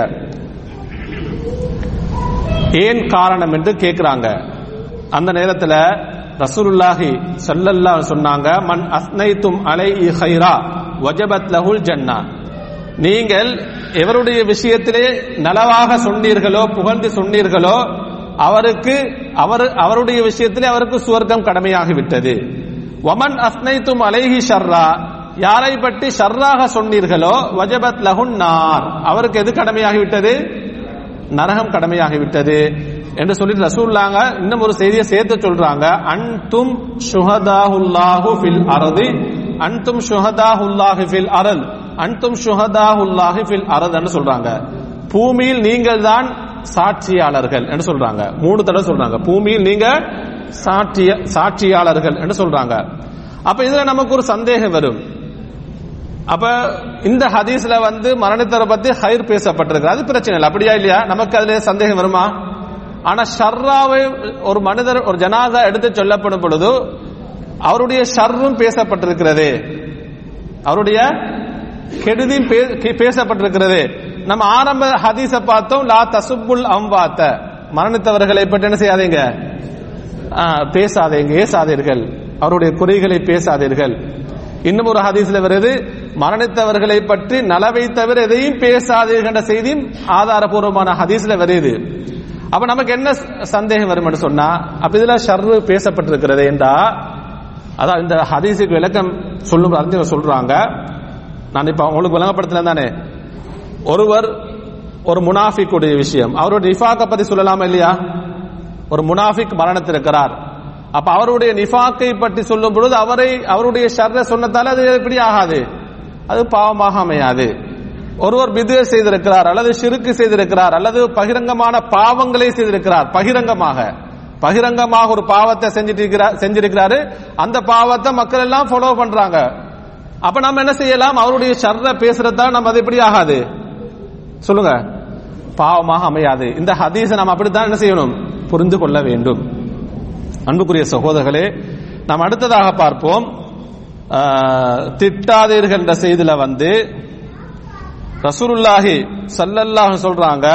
ஏன் காரணம் என்று கேட்கிறாங்க அந்த நேரத்தில் ரசூலுல்லாஹி ஸல்லல்லாஹு அலைஹி சொன்னாங்க மன் அஸ்னைத்தும் அலைஹி ஹைரா வஜபத் லஹுல் ஜன்னா நீங்கள் எவருடைய விஷயத்திலே நலவாக சொன்னீர்களோ புகழ்ந்து சொன்னீர்களோ அவருக்கு அவர் அவருடைய விஷயத்திலே அவருக்கு சுவர்க்கம் கடமையாகிவிட்டது வமன் அஸ்னைத்தும் அலைஹி ஷர்ரா யாரை பற்றி ஷர்ராக சொன்னீர்களோ வஜபத் லஹுன் நார் அவருக்கு எது கடமையாகிவிட்டது நரகம் கடமையாகிவிட்டது என்று சொல்லிட்டு ரசூல்லாங்க இன்னும் ஒரு செய்தியை சேர்த்து சொல்றாங்க அன்தும் ஷுஹதாஹுல்லாஹு ஃபில் அரதி அன்தும் ஷுஹதாஹுல்லாஹு ஃபில் அரல் அன்தும் ஷுஹதாஹுல்லாஹு ஃபில் அரத்ன்னு சொல்றாங்க பூமியில் நீங்கள் தான் சாட்சியாளர்கள் என்று சொல்றாங்க மூணு தடவை சொல்றாங்க பூமியில் நீங்க சாட்சிய சாட்சியாளர்கள் என்று சொல்றாங்க அப்ப இதுல நமக்கு ஒரு சந்தேகம் வரும் அப்ப இந்த ஹதீஸ்ல வந்து மரணத்தரை பத்தி ஹைர் பேசப்பட்டிருக்கு அது பிரச்சனை இல்லை அப்படியா இல்லையா நமக்கு அதுல சந்தேகம் வருமா ஆனா ஷர்ராவை ஒரு மனிதர் ஒரு ஜனாதா எடுத்து சொல்லப்படும் பொழுது அவருடைய ஷர்ரும் பேசப்பட்டிருக்கிறது அவருடைய கெடுதியும் பே- பேசப்பட்டிருக்கிறது நம்ம ஆரம்ப ஹதீஸ பார்த்தோம் லா தசுப்புல் அம்வாத்த மரணித்தவர்களை பற்றி என்ன செய்யாதீங்க ஆ, பேசாதீங்க ஏசாதீர்கள் அவருடைய குறைகளை பேசாதீர்கள் இன்னும் ஒரு ஹதீஸ்ல வருது மரணித்தவர்களை பற்றி நலவை தவிர எதையும் பேசாதீர்கள் என்ற செய்தியும் ஆதாரபூர்வமான ஹதீஸ்ல வருது அப்ப நமக்கு என்ன சந்தேகம் வரும் சொன்னா அப்ப இதுல ஷர்ரு பேசப்பட்டிருக்கிறது என்றா அதான் இந்த ஹதீஸுக்கு விளக்கம் சொல்லும் அறிஞர் சொல்றாங்க நான் இப்ப உங்களுக்கு விளங்கப்படுத்தினேன் தானே ஒருவர் ஒரு முனாஃபிக்குடைய விஷயம் அவருடைய நிஃபாக்க பத்தி சொல்லலாமா இல்லையா ஒரு முனாஃபிக் மரணத்திருக்கிறார் அப்ப அவருடைய நிஃபாக்கை பற்றி சொல்லும் பொழுது அவரை அவருடைய ஷர்ர சொன்னதால அது எப்படி ஆகாது அது பாவமாக அமையாது ஒருவர் பிது செய்திருக்கிறார் அல்லது ஷிருக்கு செய்திருக்கிறார் அல்லது பகிரங்கமான பாவங்களை செய்திருக்கிறார் பகிரங்கமாக பகிரங்கமாக ஒரு பாவத்தை செஞ்சிட்டு இருக்கிறார் செஞ்சிருக்கிறாரு அந்த பாவத்தை மக்கள் எல்லாம் ஃபாலோ பண்றாங்க அப்ப நம்ம என்ன செய்யலாம் அவருடைய ஷர்ர பேசுறதா நம்ம அது எப்படி ஆகாது சொல்லுங்க பாவமாக அமையாது இந்த ஹதீஸை நாம் அப்படித்தான் என்ன செய்யணும் புரிந்து கொள்ள வேண்டும் அன்புக்குரிய சகோதரர்களே நாம் அடுத்ததாக பார்ப்போம் ஆஹ், திட்டாதீர்கள் என்ற செய்தியில வந்து ரசூலுல்லாஹி ஸல்லல்லாஹு சொல்றாங்க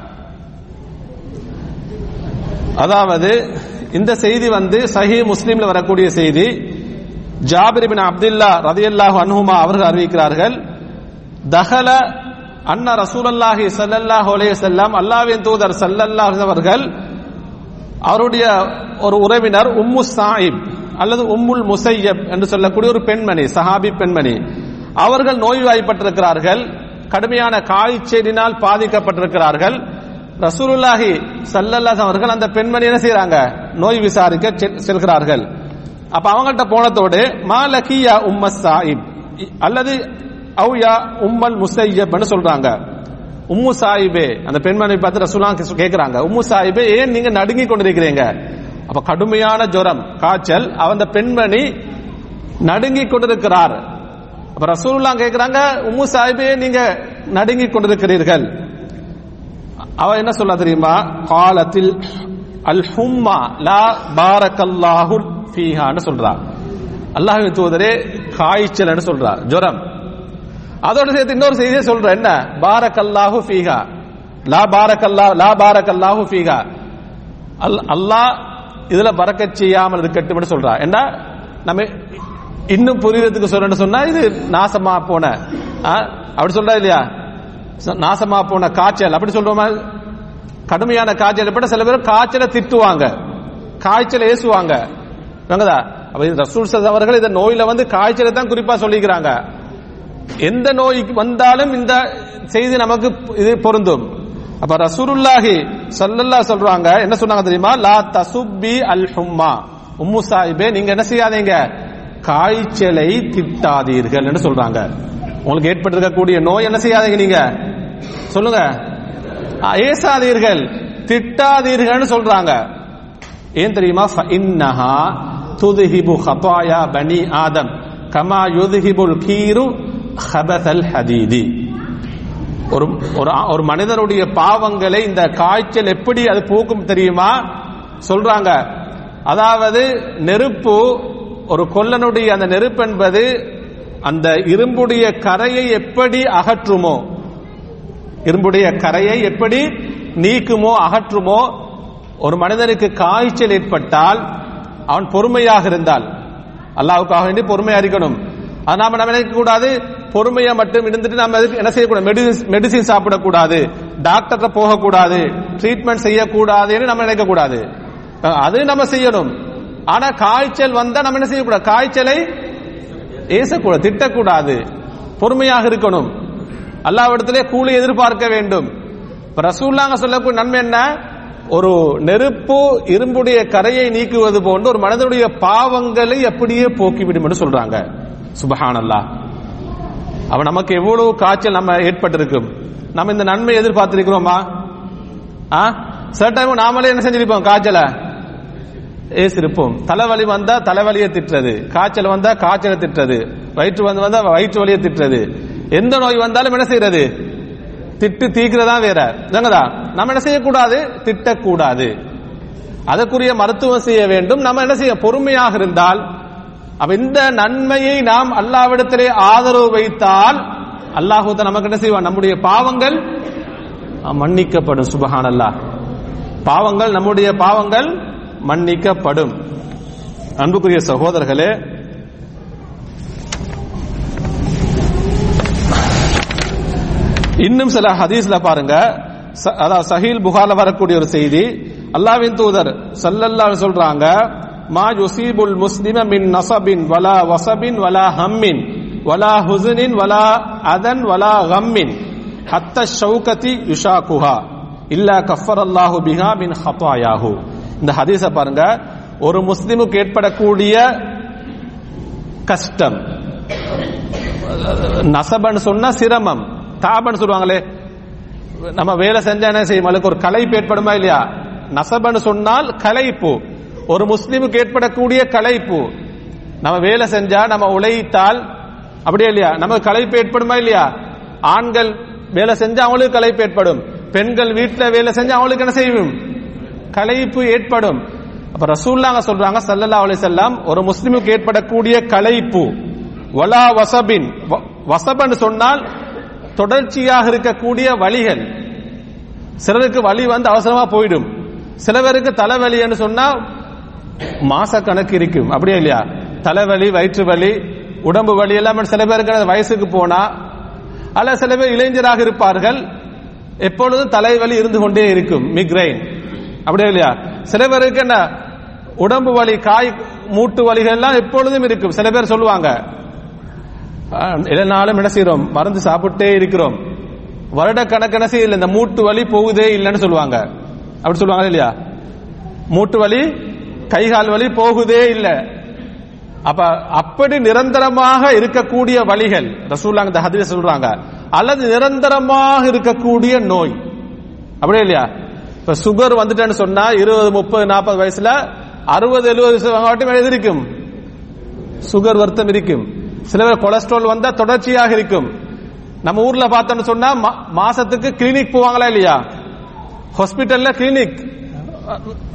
அதாவது இந்த செய்தி வந்து சஹி முஸ்லிம்ல வரக்கூடிய செய்தி ஜாபிர் பின் அப்துல்லா ரதியல்லாஹு அன்ஹுமா அவர்கள் அறிவிக்கிறார்கள் தஹல அன்ன ரசூலல்லாஹி ஸல்லல்லாஹு அலைஹி வஸல்லம் அல்லாஹ்வின் தூதர் ஸல்லல்லாஹு அலைஹி அவர்கள் அவருடைய ஒரு உறவினர் உம்மு சாயிப் அல்லது உம்முல் முசையப் என்று சொல்லக்கூடிய ஒரு பெண்மணி சஹாபி பெண்மணி அவர்கள் நோய்வாய்ப்பட்டிருக்கிறார்கள் கடுமையான காய்ச்சலினால் பாதிக்கப்பட்டிருக்கிறார்கள் ரசூலுல்லாஹி ஸல்லல்லாஹு அவர்கள் அந்த பெண்மணி என்ன செய்றாங்க நோய் விசாரிக்க செல்- செல்கிறார்கள் அப்ப அவங்கள்ட்ட போனதோடு மா லக்கியா உம்ம சாயிப் இ- அல்லது அவு யா உம்மல் முசையப்னு சொல்றாங்க உம்மு சாயிபே அந்த பெண்மணி பார்த்து ரசூலா கேக்குறாங்க உம்மு சாயிபே ஏன் நீங்க நடுங்கி கொண்டிருக்கிறீங்க அப்ப கடுமையான ஜுரம் காய்ச்சல் அந்த பெண்மணி நடுங்கி கொண்டிருக்கிறார் அப்ப ரசூலுல்லாஹ் கேக்குறாங்க உம்மு சாயிபே நீங்க நடுங்கி கொண்டிருக்கிறீர்கள் அவ என்ன சொல்ல தெரியுமா காலத்தில் அல் ஹும்மா லா பாரக்கல்லாஹு ஃபீஹான்னு சொல்றா அல்லாஹ்வின் தூதரே காய்ச்சல்னு சொல்றா ஜுரம் அதோட சேர்த்து இன்னொரு செய்தியை சொல்ற என்ன பாரக்கல்லாஹு ஃபீஹா லா பாரக்கல்லா லா பாரக்கல்லாஹு ஃபீஹா அல் அல்லாஹ் இதுல பறக்கச் செய்யாமல் இருக்கட்டும் சொல்றா என்ன நம்ம இன்னும் புரியறதுக்கு சொல்லணும்னு சொன்னா இது நாசமா போன ஆ, அப்படி சொல்றா இல்லையா ச- நாசமா போன காய்ச்சல் அப்படி சொல்றோமா கடுமையான காய்ச்சல் ஏற்பட்ட சில பேர் காய்ச்சலை திட்டுவாங்க காய்ச்சலை ஏசுவாங்க விளங்குதா அப்ப இது ரசூல் ஸல்லல்லாஹு அவர்கள் இந்த நோயில வந்து காய்ச்சலை தான் குறிப்பா சொல்லிக்கிறாங்க எந்த நோய்க்கு வந்தாலும் இந்த செய்தி நமக்கு இது பொருந்தும் அப்ப ரசூலுல்லாஹி ஸல்லல்லாஹு சொல்றாங்க என்ன சொன்னாங்க தெரியுமா லா தசுப்பி அல் ஹும்மா உம்மு சாஹிபே நீங்க என்ன செய்யாதீங்க காய்ச்சலை திட்டாதீர்கள் என்று சொல்றாங்க உங்களுக்கு ஏற்பட்டிருக்கக்கூடிய நோய் என்ன செய்யாதீங்க நீங்க சொல்லுங்க ஆ, ஏசாதீர்கள் திட்டாதீர்கள்னு சொல்றாங்க ஏன் தெரியுமா இன்னஹா துதுஹிபு ஹபாயா பனி ஆதம் கமா யுதுஹிபுல் கீரு ஹபதல் ஹதீதி ஒரு ஒரு ஆ- ஒரு மனிதனுடைய பாவங்களை இந்த காய்ச்சல் எப்படி அது போக்கும் தெரியுமா சொல்றாங்க அதாவது நெருப்பு ஒரு கொல்லனுடைய அந்த நெருப்பு என்பது அந்த இரும்புடைய கரையை எப்படி அகற்றுமோ இரும்புடைய கரையை எப்படி நீக்குமோ அகற்றுமோ ஒரு மனிதனுக்கு காய்ச்சல் ஏற்பட்டால் அவன் பொறுமையாக இருந்தால் அல்லாஹ்வுக்காக வேண்டி பொறுமையா இருக்கணும் அது நாம நம்ம நினைக்க கூடாது பொறுமையா மட்டும் இருந்துட்டு நம்ம எதுக்கு என்ன செய்யக்கூடாது மெடிசின் மெடிசின் சாப்பிடக்கூடாது டாக்டர்கிட்ட போகக்கூடாது ட்ரீட்மெண்ட் செய்யக்கூடாதுன்னு நம்ம நினைக்க கூடாது அஹ் அது நம்ம செய்யணும் ஆனா காய்ச்சல் வந்தா நம்ம என்ன செய்யக்கூடாது காய்ச்சலை ஏசக்கூடாது திட்டக்கூடாது பொறுமையாக இருக்கணும் அல்லாவிடத்திலே கூலி எதிர்பார்க்க வேண்டும் இப்ப ரசூல்லாங்க சொல்லக்கூடிய நன்மை என்ன ஒரு நெருப்பு இரும்புடைய கரையை நீக்குவது போன்று ஒரு மனிதனுடைய பாவங்களை அப்படியே போக்கிவிடும் என்று சொல்றாங்க சுபஹானல்லாஹ் அவன் நமக்கு எவ்வளவு காய்ச்சல் நம்ம ஏற்பட்டிருக்கும் நம்ம இந்த நன்மை எதிர்பார்த்திருக்கிறோமா ஆ சில டைம் நாமளே என்ன செஞ்சிருப்போம் காய்ச்சலை ஏசிருப்போம் தலைவலி வந்தா தலைவலியை திட்டுறது காய்ச்சல் வந்தா காய்ச்சலை திட்டுறது வயிற்று வந்து வந்தா வயிற்று வலியை திட்டுறது எந்த நோய் வந்தாலும் என்ன செய்யறது திட்டு தீக்கிறதா வேற இல்லைங்கதா நம்ம என்ன செய்யக்கூடாது திட்டக்கூடாது அதற்குரிய மருத்துவம் செய்ய வேண்டும் நம்ம என்ன செய்ய பொறுமையாக இருந்தால் அப்ப இந்த நன்மையை நாம் அல்லாவிடத்திலே ஆதரவு வைத்தால் அல்லாஹூ நமக்கு என்ன செய்வான் நம்முடைய பாவங்கள் அஹ், மன்னிக்கப்படும் சுபஹான் அல்லாஹ் பாவங்கள் நம்முடைய பாவங்கள் மன்னிக்கப்படும் அன்புக்குரிய சகோதரர்களே இன்னும் சில ஹதீஸ்ல பாருங்க ச- அதாவது சஹீல் புகார்ல வரக்கூடிய ஒரு செய்தி அல்லாஹ்வின் தூதர் ஸல்லல்லாஹு அலைஹி சொல்றாங்க மா யுசீபுல் முஸ்லிம மின் நஸபின் வலா வஸபின் வலா ஹம்மின் வலா ஹுஸ்னின் வலா அதன் வலா கம்மின் ஹத்த ஷௌகதி யுஷாகுஹா இல்லா கஃபரல்லாஹு பிஹா மின் ஹதாயாஹு இந்த ஹதீஸ பாருங்க ஒரு முஸ்லிமுக்கு ஏற்படக்கூடிய கஷ்டம் நசபன்னு சொன்னா சிரமம் தாபன்னு சொல்லுவாங்களே நம்ம வேலை செஞ்சா என்ன செய்யும் அதுக்கு ஒரு களைப்பு ஏற்படுமா இல்லையா நசபன்னு சொன்னால் களைப்பு ஒரு முஸ்லிமுக்கு ஏற்படக்கூடிய களைப்பு நம்ம வேலை செஞ்சா நம்ம உழைத்தால் அப்படியே இல்லையா நமக்கு களைப்பு ஏற்படுமா இல்லையா ஆண்கள் வேலை செஞ்சா அவங்களுக்கு களைப்பு ஏற்படும் பெண்கள் வீட்டுல வேலை செஞ்சா அவங்களுக்கு என்ன செய்யும் களைப்பு ஏற்படும் அப்ப ரசூல்லாங்க சொல்றாங்க ஸல்லல்லாஹு அலைஹி வஸல்லம் ஒரு முஸ்லிமுக்கு ஏற்படக்கூடிய களைப்பு வலா வசபின் வ- வசபன்னு சொன்னால் தொடர்ச்சியாக இருக்கக்கூடிய வலிகள் சிலருக்கு வலி வந்து அவசரமா போயிடும் சில பேருக்கு தலைவலின்னு சொன்னா மாச கணக்கு இருக்கும் அப்படியே இல்லையா தலைவலி வயிற்று வலி உடம்பு வலி எல்லாம் சில பேருக்கு அது வயசுக்கு போனா அல்ல சில பேர் இளைஞராக இருப்பார்கள் எப்பொழுதும் தலைவலி இருந்து கொண்டே இருக்கும் மிக்ரைன் அப்படியே இல்லையா சில பேருக்கு என்ன உடம்பு வலி காய் மூட்டு வலிகள் எல்லாம் எப்பொழுதும் இருக்கும் சில பேர் சொல்லுவாங்க நாளும் என்ன செய்யறோம் மருந்து சாப்பிட்டே இருக்கிறோம் வருட கணக்கு செய்யல இந்த மூட்டு வலி போகுதே இல்லைன்னு சொல்லுவாங்க அப்படி சொல்லுவாங்க இல்லையா மூட்டு வலி கைகால் வலி போகுதே இல்லை அப்ப அப்படி நிரந்தரமாக இருக்கக்கூடிய வழிகள் ரசூல்லாங்க இந்த ஹதீஸ் சொல்றாங்க அல்லது நிரந்தரமாக இருக்கக்கூடிய நோய் அப்படியே இல்லையா இப்ப சுகர் வந்துட்டேன்னு சொன்னா இருபது முப்பது நாற்பது வயசுல அறுபது எழுபது வயசு எது இருக்கும் சுகர் வருத்தம் இருக்கும் சில பேர் கொலஸ்ட்ரால் வந்தா தொடர்ச்சியாக இருக்கும் நம்ம ஊர்ல பார்த்தோம்னு சொன்னா மா- மாசத்துக்கு கிளினிக் போவாங்களா இல்லையா ஹாஸ்பிட்டல்ல கிளினிக்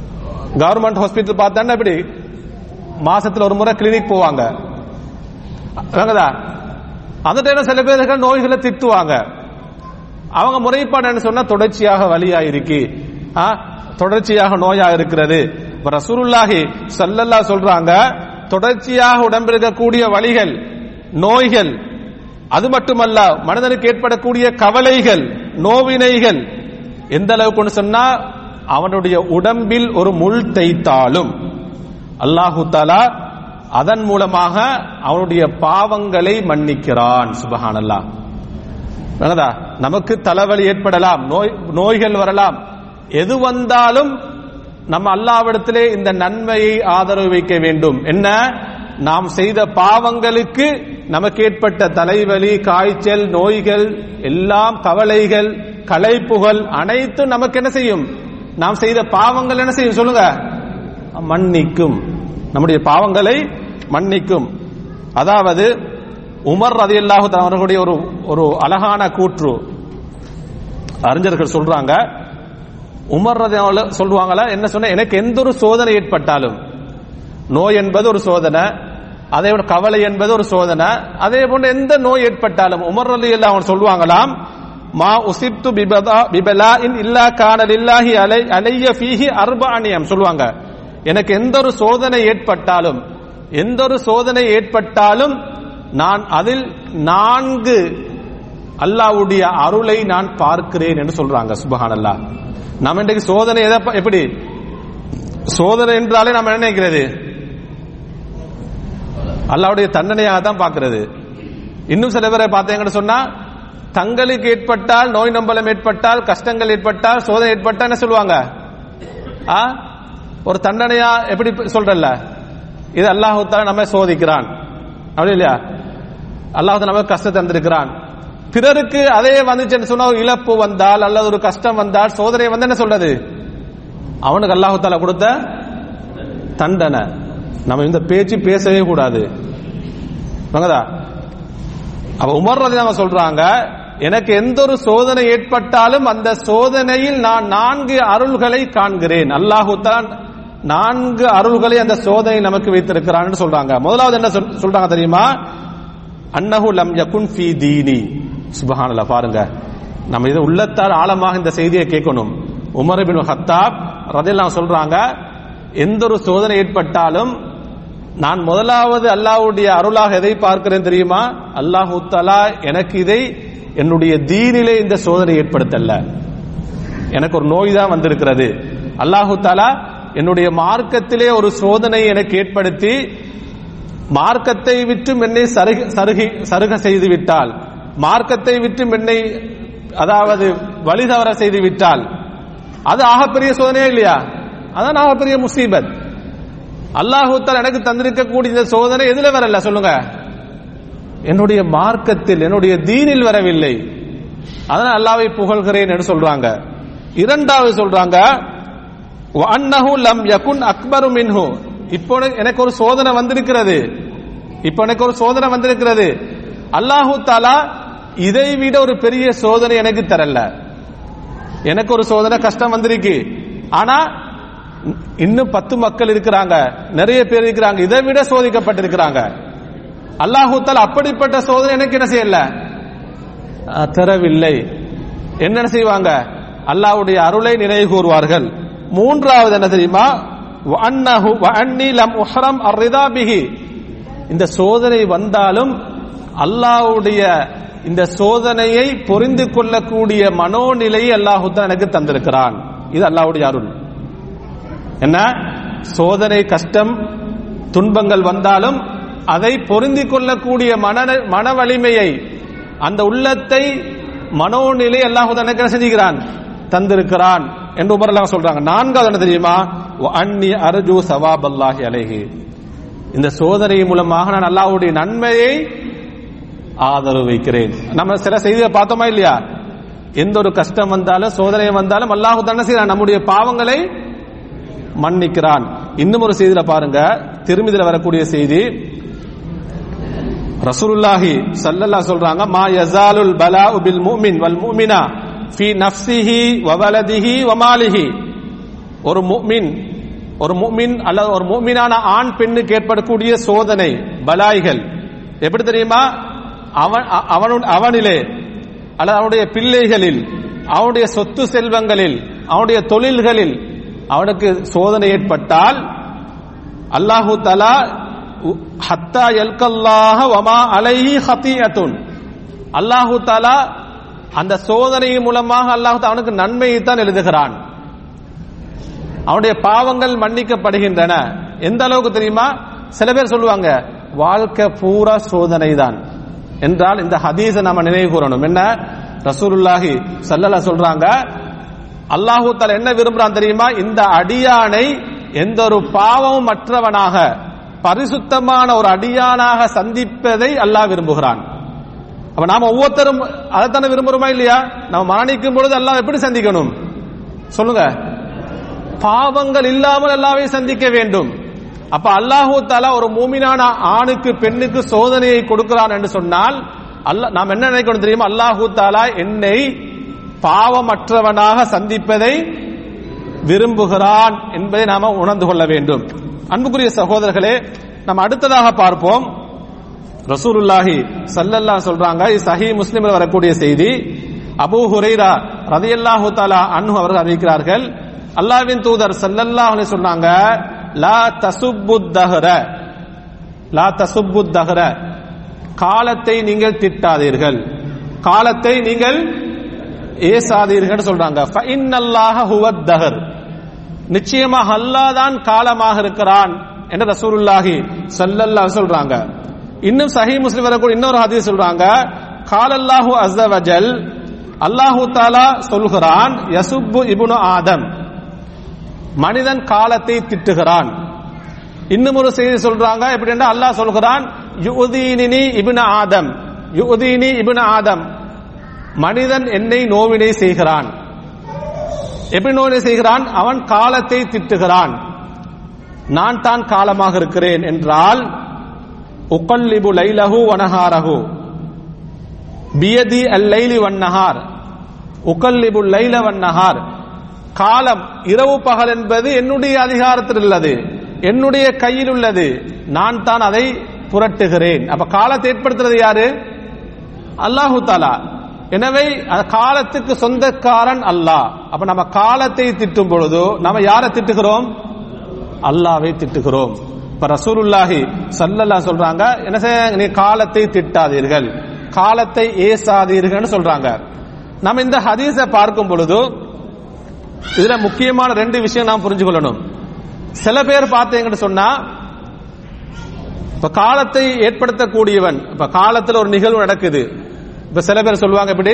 கவர்மெண்ட் ஹாஸ்பிட்டல் பார்த்தா எப்படி மாசத்துல ஒரு முறை கிளினிக் போவாங்க விளங்குதா அந்த டைம்ல சில பேர்கள் நோய்களை திட்டுவாங்க அவங்க முறைப்பாடு என்ன சொன்னா தொடர்ச்சியாக வலியா இருக்கு ஆ, தொடர்ச்சியாக நோயா இருக்கிறது இப்ப ரசூலுல்லாஹி ஸல்லல்லாஹு சொல்றாங்க தொடர்ச்சியாக உடம்பில் இருக்கக்கூடிய வலிகள் நோய்கள் அது மட்டுமல்ல மனிதனுக்கு ஏற்படக்கூடிய கவலைகள் நோவினைகள் எந்த அளவுக்கு சொன்னா அவனுடைய உடம்பில் ஒரு முள் தைத்தாலும் அல்லாஹு தாலா அதன் மூலமாக அவனுடைய பாவங்களை மன்னிக்கிறான் சுபஹானல்லாஹ் விளங்குதா? நமக்கு தலைவலி ஏற்படலாம் நோய் நோய்கள் வரலாம் எது வந்தாலும் நம்ம அல்லாவிடத்திலே இந்த நன்மையை ஆதரவு வைக்க வேண்டும் என்ன நாம் செய்த பாவங்களுக்கு நமக்கு ஏற்பட்ட தலைவலி காய்ச்சல் நோய்கள் எல்லாம் கவலைகள் களைப்புகள் அனைத்தும் நமக்கு என்ன செய்யும் நாம் செய்த பாவங்கள் என்ன செய்யும் சொல்லுங்க மன்னிக்கும் நம்முடைய பாவங்களை மன்னிக்கும் அதாவது உமர் ரதியல்லாஹு அவர்களுடைய ஒரு ஒரு அழகான கூற்று அறிஞர்கள் சொல்றாங்க உமர் ரதி சொல்லுவாங்களா என்ன சொன்ன எனக்கு எந்த ஒரு சோதனை ஏற்பட்டாலும் நோய் என்பது ஒரு சோதனை அதே போல கவலை என்பது ஒரு சோதனை அதே போன்று எந்த நோய் ஏற்பட்டாலும் உமர் ரலி அவங்க சொல்லுவாங்களாம் மா உசிப்து பிபதா பிபலா இன் இல்லா கானல் இல்லாஹி அலை அலைய ஃபீஹி அர்பானியம் சொல்லுவாங்க எனக்கு எந்த ஒரு சோதனை ஏற்பட்டாலும் எந்த ஒரு சோதனை ஏற்பட்டாலும் நான் அதில் நான்கு அல்லாஹ்வுடைய அருளை நான் பார்க்கிறேன் என்று சொல்றாங்க சுபஹானல்லாஹ் நம்ம இன்றைக்கு சோதனை எதை ப- எப்படி சோதனை என்றாலே நம்ம என்ன நினைக்கிறது அல்லாவுடைய தண்டனையாக தான் பார்க்கிறது இன்னும் சில பேரை பார்த்தீங்கன்னு சொன்னா தங்களுக்கு ஏற்பட்டால் நோய் நம்பலம் ஏற்பட்டால் கஷ்டங்கள் ஏற்பட்டால் சோதனை ஏற்பட்டால் என்ன சொல்லுவாங்க ஆ ஒரு தண்டனையா எப்படி சொல்றல்ல இது அல்லாஹு தாலா நம்ம சோதிக்கிறான் அப்படி இல்லையா அல்லாஹ் நமக்கு கஷ்டத்தை தந்திருக்கிறான் பிறருக்கு அதே வந்துச்சுன்னு சொன்னா ஒரு இழப்பு வந்தால் அல்லது ஒரு கஷ்டம் வந்தால் சோதனை வந்து என்ன சொல்றது அவனுக்கு அல்லாஹு தாலா கொடுத்த தண்டனை நம்ம இந்த பேச்சு பேசவே கூடாது வாங்கதா அப்ப உமர் ரதி அவங்க சொல்றாங்க எனக்கு எந்த ஒரு சோதனை ஏற்பட்டாலும் அந்த சோதனையில் நான் நான்கு அருள்களை காண்கிறேன் அல்லாஹு தஆலா நான்கு அருள்களை அந்த சோதனை நமக்கு வைத்திருக்கிறான்னு சொல்றாங்க முதலாவது என்ன சொல்- சொல்றாங்க தெரியுமா அன்னஹு லம் யகுன் ஃபீ தீனி சுபஹானல்லாஹ் பாருங்க நம்ம இது உள்ளத்தால் ஆழமாக இந்த செய்தியை கேட்கணும் உமர் பின் ஹத்தாப் ரதியல்லாஹு சொல்றாங்க எந்த ஒரு சோதனை ஏற்பட்டாலும் நான் முதலாவது அல்லாஹ்வுடைய அருளாக எதை பார்க்கிறேன் தெரியுமா அல்லாஹு தஆலா எனக்கு இதை என்னுடைய தீனிலே இந்த சோதனை ஏற்படுத்தல்ல எனக்கு ஒரு நோய் தான் வந்திருக்கிறது அல்லாஹு தாலா என்னுடைய மார்க்கத்திலே ஒரு சோதனை எனக்கு ஏற்படுத்தி மார்க்கத்தை விட்டு என்னை சருக சருகி சருக செய்து விட்டால் மார்க்கத்தை விட்டு என்னை அதாவது வழி தவற செய்து விட்டால் அது ஆகப்பெரிய சோதனையே இல்லையா அதான் ஆகப்பெரிய முசீபத் அல்லாஹு தாலா எனக்கு தந்திருக்கக்கூடிய இந்த சோதனை எதுல வரல சொல்லுங்க என்னுடைய மார்க்கத்தில் என்னுடைய தீனில் வரவில்லை அதனால் அல்லாவை புகழ்கிறேன் என்று சொல்றாங்க இரண்டாவது சொல்றாங்க அன்னஹு லம் யகுன் அக்பரு மின்ஹு இப்போ எனக்கு ஒரு சோதனை வந்திருக்கிறது இப்போ எனக்கு ஒரு சோதனை வந்திருக்கிறது அல்லாஹு தாலா இதை விட ஒரு பெரிய சோதனை எனக்கு தரல எனக்கு ஒரு சோதனை கஷ்டம் வந்திருக்கு ஆனா இன்னும் பத்து மக்கள் இருக்கிறாங்க நிறைய பேர் இருக்கிறாங்க இதை விட சோதிக்கப்பட்டிருக்கிறாங்க அல்லாஹு தாலா அப்படிப்பட்ட சோதனை எனக்கு என்ன செய்யல அஹ், தரவில்லை என்ன செய்வாங்க அல்லாஹ்வுடைய அருளை நினைவு கூறுவார்கள் மூன்றாவது என்ன தெரியுமா வஅன்னஹு வஅன்னி லம் உஹரம் அர்ரிதா பிஹி இந்த சோதனை வந்தாலும் அல்லாஹ்வுடைய இந்த சோதனையை புரிந்து கொள்ளக்கூடிய மனோநிலையை அல்லாஹு தஆலா எனக்கு தந்திருக்கிறான் இது அல்லாஹ்வுடைய அருள் என்ன சோதனை கஷ்டம் துன்பங்கள் வந்தாலும் அதை பொருந்தி கொள்ளக்கூடிய மன மன வலிமையை அந்த உள்ளத்தை மனோநிலை அல்லாஹ் எனக்கு என்ன செஞ்சுக்கிறான் தந்திருக்கிறான் என்று உமர் அல்லாஹ் சொல்றாங்க நான்காவது என்ன தெரியுமா அன்னி அர்ஜு சவாப் அல்லாஹி அலைஹி இந்த சோதனை மூலமாக நான் அல்லாஹ்வுடைய நன்மையை ஆதரவு வைக்கிறேன் நம்ம சில செய்தியை பார்த்தோமா இல்லையா எந்த ஒரு கஷ்டம் வந்தாலும் சோதனை வந்தாலும் அல்லாஹு தானே செய்யறான் நம்முடைய பாவங்களை மன்னிக்கிறான் இன்னும் ஒரு செய்தியில பாருங்க திருமிதில வரக்கூடிய செய்தி ரசூலுல்லாஹி ஸல்லல்லாஹு சொல்றாங்க மா யஸாலுல் பலாஉ பில் முஃமின் வல் முஃமினா ஃபீ நஃப்ஸிஹி வ வலதிஹி வ மாலிஹி ஒரு முஃமின் ஒரு முஃமின் அல்லது ஒரு முஃமினான ஆண் பெண்ணுக்கு ஏற்படக்கூடிய சோதனை பலாய்கள் எப்படி தெரியுமா அவன் அ- அவனு அவனிலே அல்லது அவனுடைய பிள்ளைகளில் அவனுடைய சொத்து செல்வங்களில் அவனுடைய தொழில்களில் அவனுக்கு சோதனை ஏற்பட்டால் அல்லாஹு தலா ஹத்தா எல்கல்லாஹ வமா அலைஹி ஹத்தியத்துன் அல்லாஹு தாலா அந்த சோதனையின் மூலமாக அல்லாஹு தஆலா அவனுக்கு நன்மையை தான் எழுதுகிறான் அவனுடைய பாவங்கள் மன்னிக்கப்படுகின்றன எந்த அளவுக்கு தெரியுமா சில பேர் சொல்லுவாங்க வாழ்க்கை பூரா சோதனை தான் என்றால் இந்த ஹதீஸை நாம நினைவு கூறணும் என்ன ரசூலுல்லாஹி ஸல்லல்லாஹு சொல்றாங்க அல்லாஹு தஆலா என்ன விரும்புறான் தெரியுமா இந்த அடியானை எந்த ஒரு பாவமும் மற்றவனாக பரிசுத்தமான ஒரு அடியானாக சந்திப்பதை அல்லாஹ் விரும்புகிறான் அப்ப நாம ஒவ்வொருத்தரும் அதைத்தானே விரும்புறோமா இல்லையா நம்ம மரணிக்கும் பொழுது எல்லாம் எப்படி சந்திக்கணும் சொல்லுங்க பாவங்கள் இல்லாமல் எல்லாவையும் சந்திக்க வேண்டும் அப்ப அல்லாஹூ தாலா ஒரு மூமினான ஆணுக்கு பெண்ணுக்கு சோதனையை கொடுக்கிறான் என்று சொன்னால் அல்லாஹ் நாம் என்ன நினைக்கணும் தெரியுமா அல்லாஹூ தாலா என்னை பாவமற்றவனாக சந்திப்பதை விரும்புகிறான் என்பதை நாம உணர்ந்து கொள்ள வேண்டும் அன்புக்குரிய சகோதரர்களே நாம் அடுத்ததாக பார்ப்போம் ரசூலுல்லாஹி ஸல்லல்லாஹு சொல்றாங்க இது சஹீஹ் முஸ்லிமில் வரக்கூடிய செய்தி அபூ ஹுரைரா ரலியல்லாஹு தஆலா அன்ஹு அவர்கள் அறிவிக்கிறார்கள் அல்லாஹ்வின் தூதர் ஸல்லல்லாஹு அலைஹி சொன்னாங்க லா தசுப்புத் தஹர லா தசுப்புத் தஹர காலத்தை நீங்கள் திட்டாதீர்கள் காலத்தை நீங்கள் ஏசாதீர்கள் சொல்றாங்க ஃபஇன்னல்லாஹ ஹுவத் தஹர் நிச்சயமாக அல்லாஹ் தான் காலமாக இருக்கிறான் என்று ரசூலுல்லாஹி ஸல்லல்லாஹு சொல்றாங்க இன்னும் சஹீ முஸ்லிம் வரக்கூடிய இன்னொரு ஹதீஸ் சொல்றாங்க காலல்லாஹு அஸ்ஸ வஜல் அல்லாஹு தாலா சொல்கிறான் யசுப்பு இப்னு ஆதம் மனிதன் காலத்தை திட்டுகிறான் இன்னும் ஒரு செய்தி சொல்றாங்க எப்படி என்றால் அல்லாஹ் சொல்கிறான் யுதீனினி இப்னு ஆதம் யுதீனி இப்னு ஆதம் மனிதன் என்னை நோவினை செய்கிறான் எப்படி நோவினை செய்கிறான் அவன் காலத்தை திட்டுகிறான் நான் தான் காலமாக இருக்கிறேன் என்றால் உகல்லிபு லைலஹு வனஹாரஹு பியதி அல் லைலி வன்னஹார் உகல்லிபு லைல வன்னஹார் காலம் இரவு பகல் என்பது என்னுடைய அதிகாரத்தில் உள்ளது என்னுடைய கையில் உள்ளது நான் தான் அதை புரட்டுகிறேன் அப்ப காலத்தை ஏற்படுத்துறது யாரு அல்லாஹு தாலா எனவே அந்த காலத்துக்கு சொந்தக்காரன் அல்லாஹ் அப்ப நம்ம காலத்தை திட்டும் பொழுது நம்ம யாரை திட்டுகிறோம் அல்லாவை திட்டுகிறோம் இப்ப ரசூலுல்லாஹி ஸல்லல்லாஹு சொல்றாங்க என்ன செய்ய நீ காலத்தை திட்டாதீர்கள் காலத்தை ஏசாதீர்கள்னு சொல்றாங்க நம்ம இந்த ஹதீஸை பார்க்கும் பொழுது இதுல முக்கியமான ரெண்டு விஷயம் நாம் புரிஞ்சு கொள்ளணும் சில பேர் பார்த்தீங்கன்னு சொன்னா இப்ப காலத்தை ஏற்படுத்தக்கூடியவன் இப்ப காலத்துல ஒரு நிகழ்வு நடக்குது இப்ப சில பேர் சொல்லுவாங்க எப்படி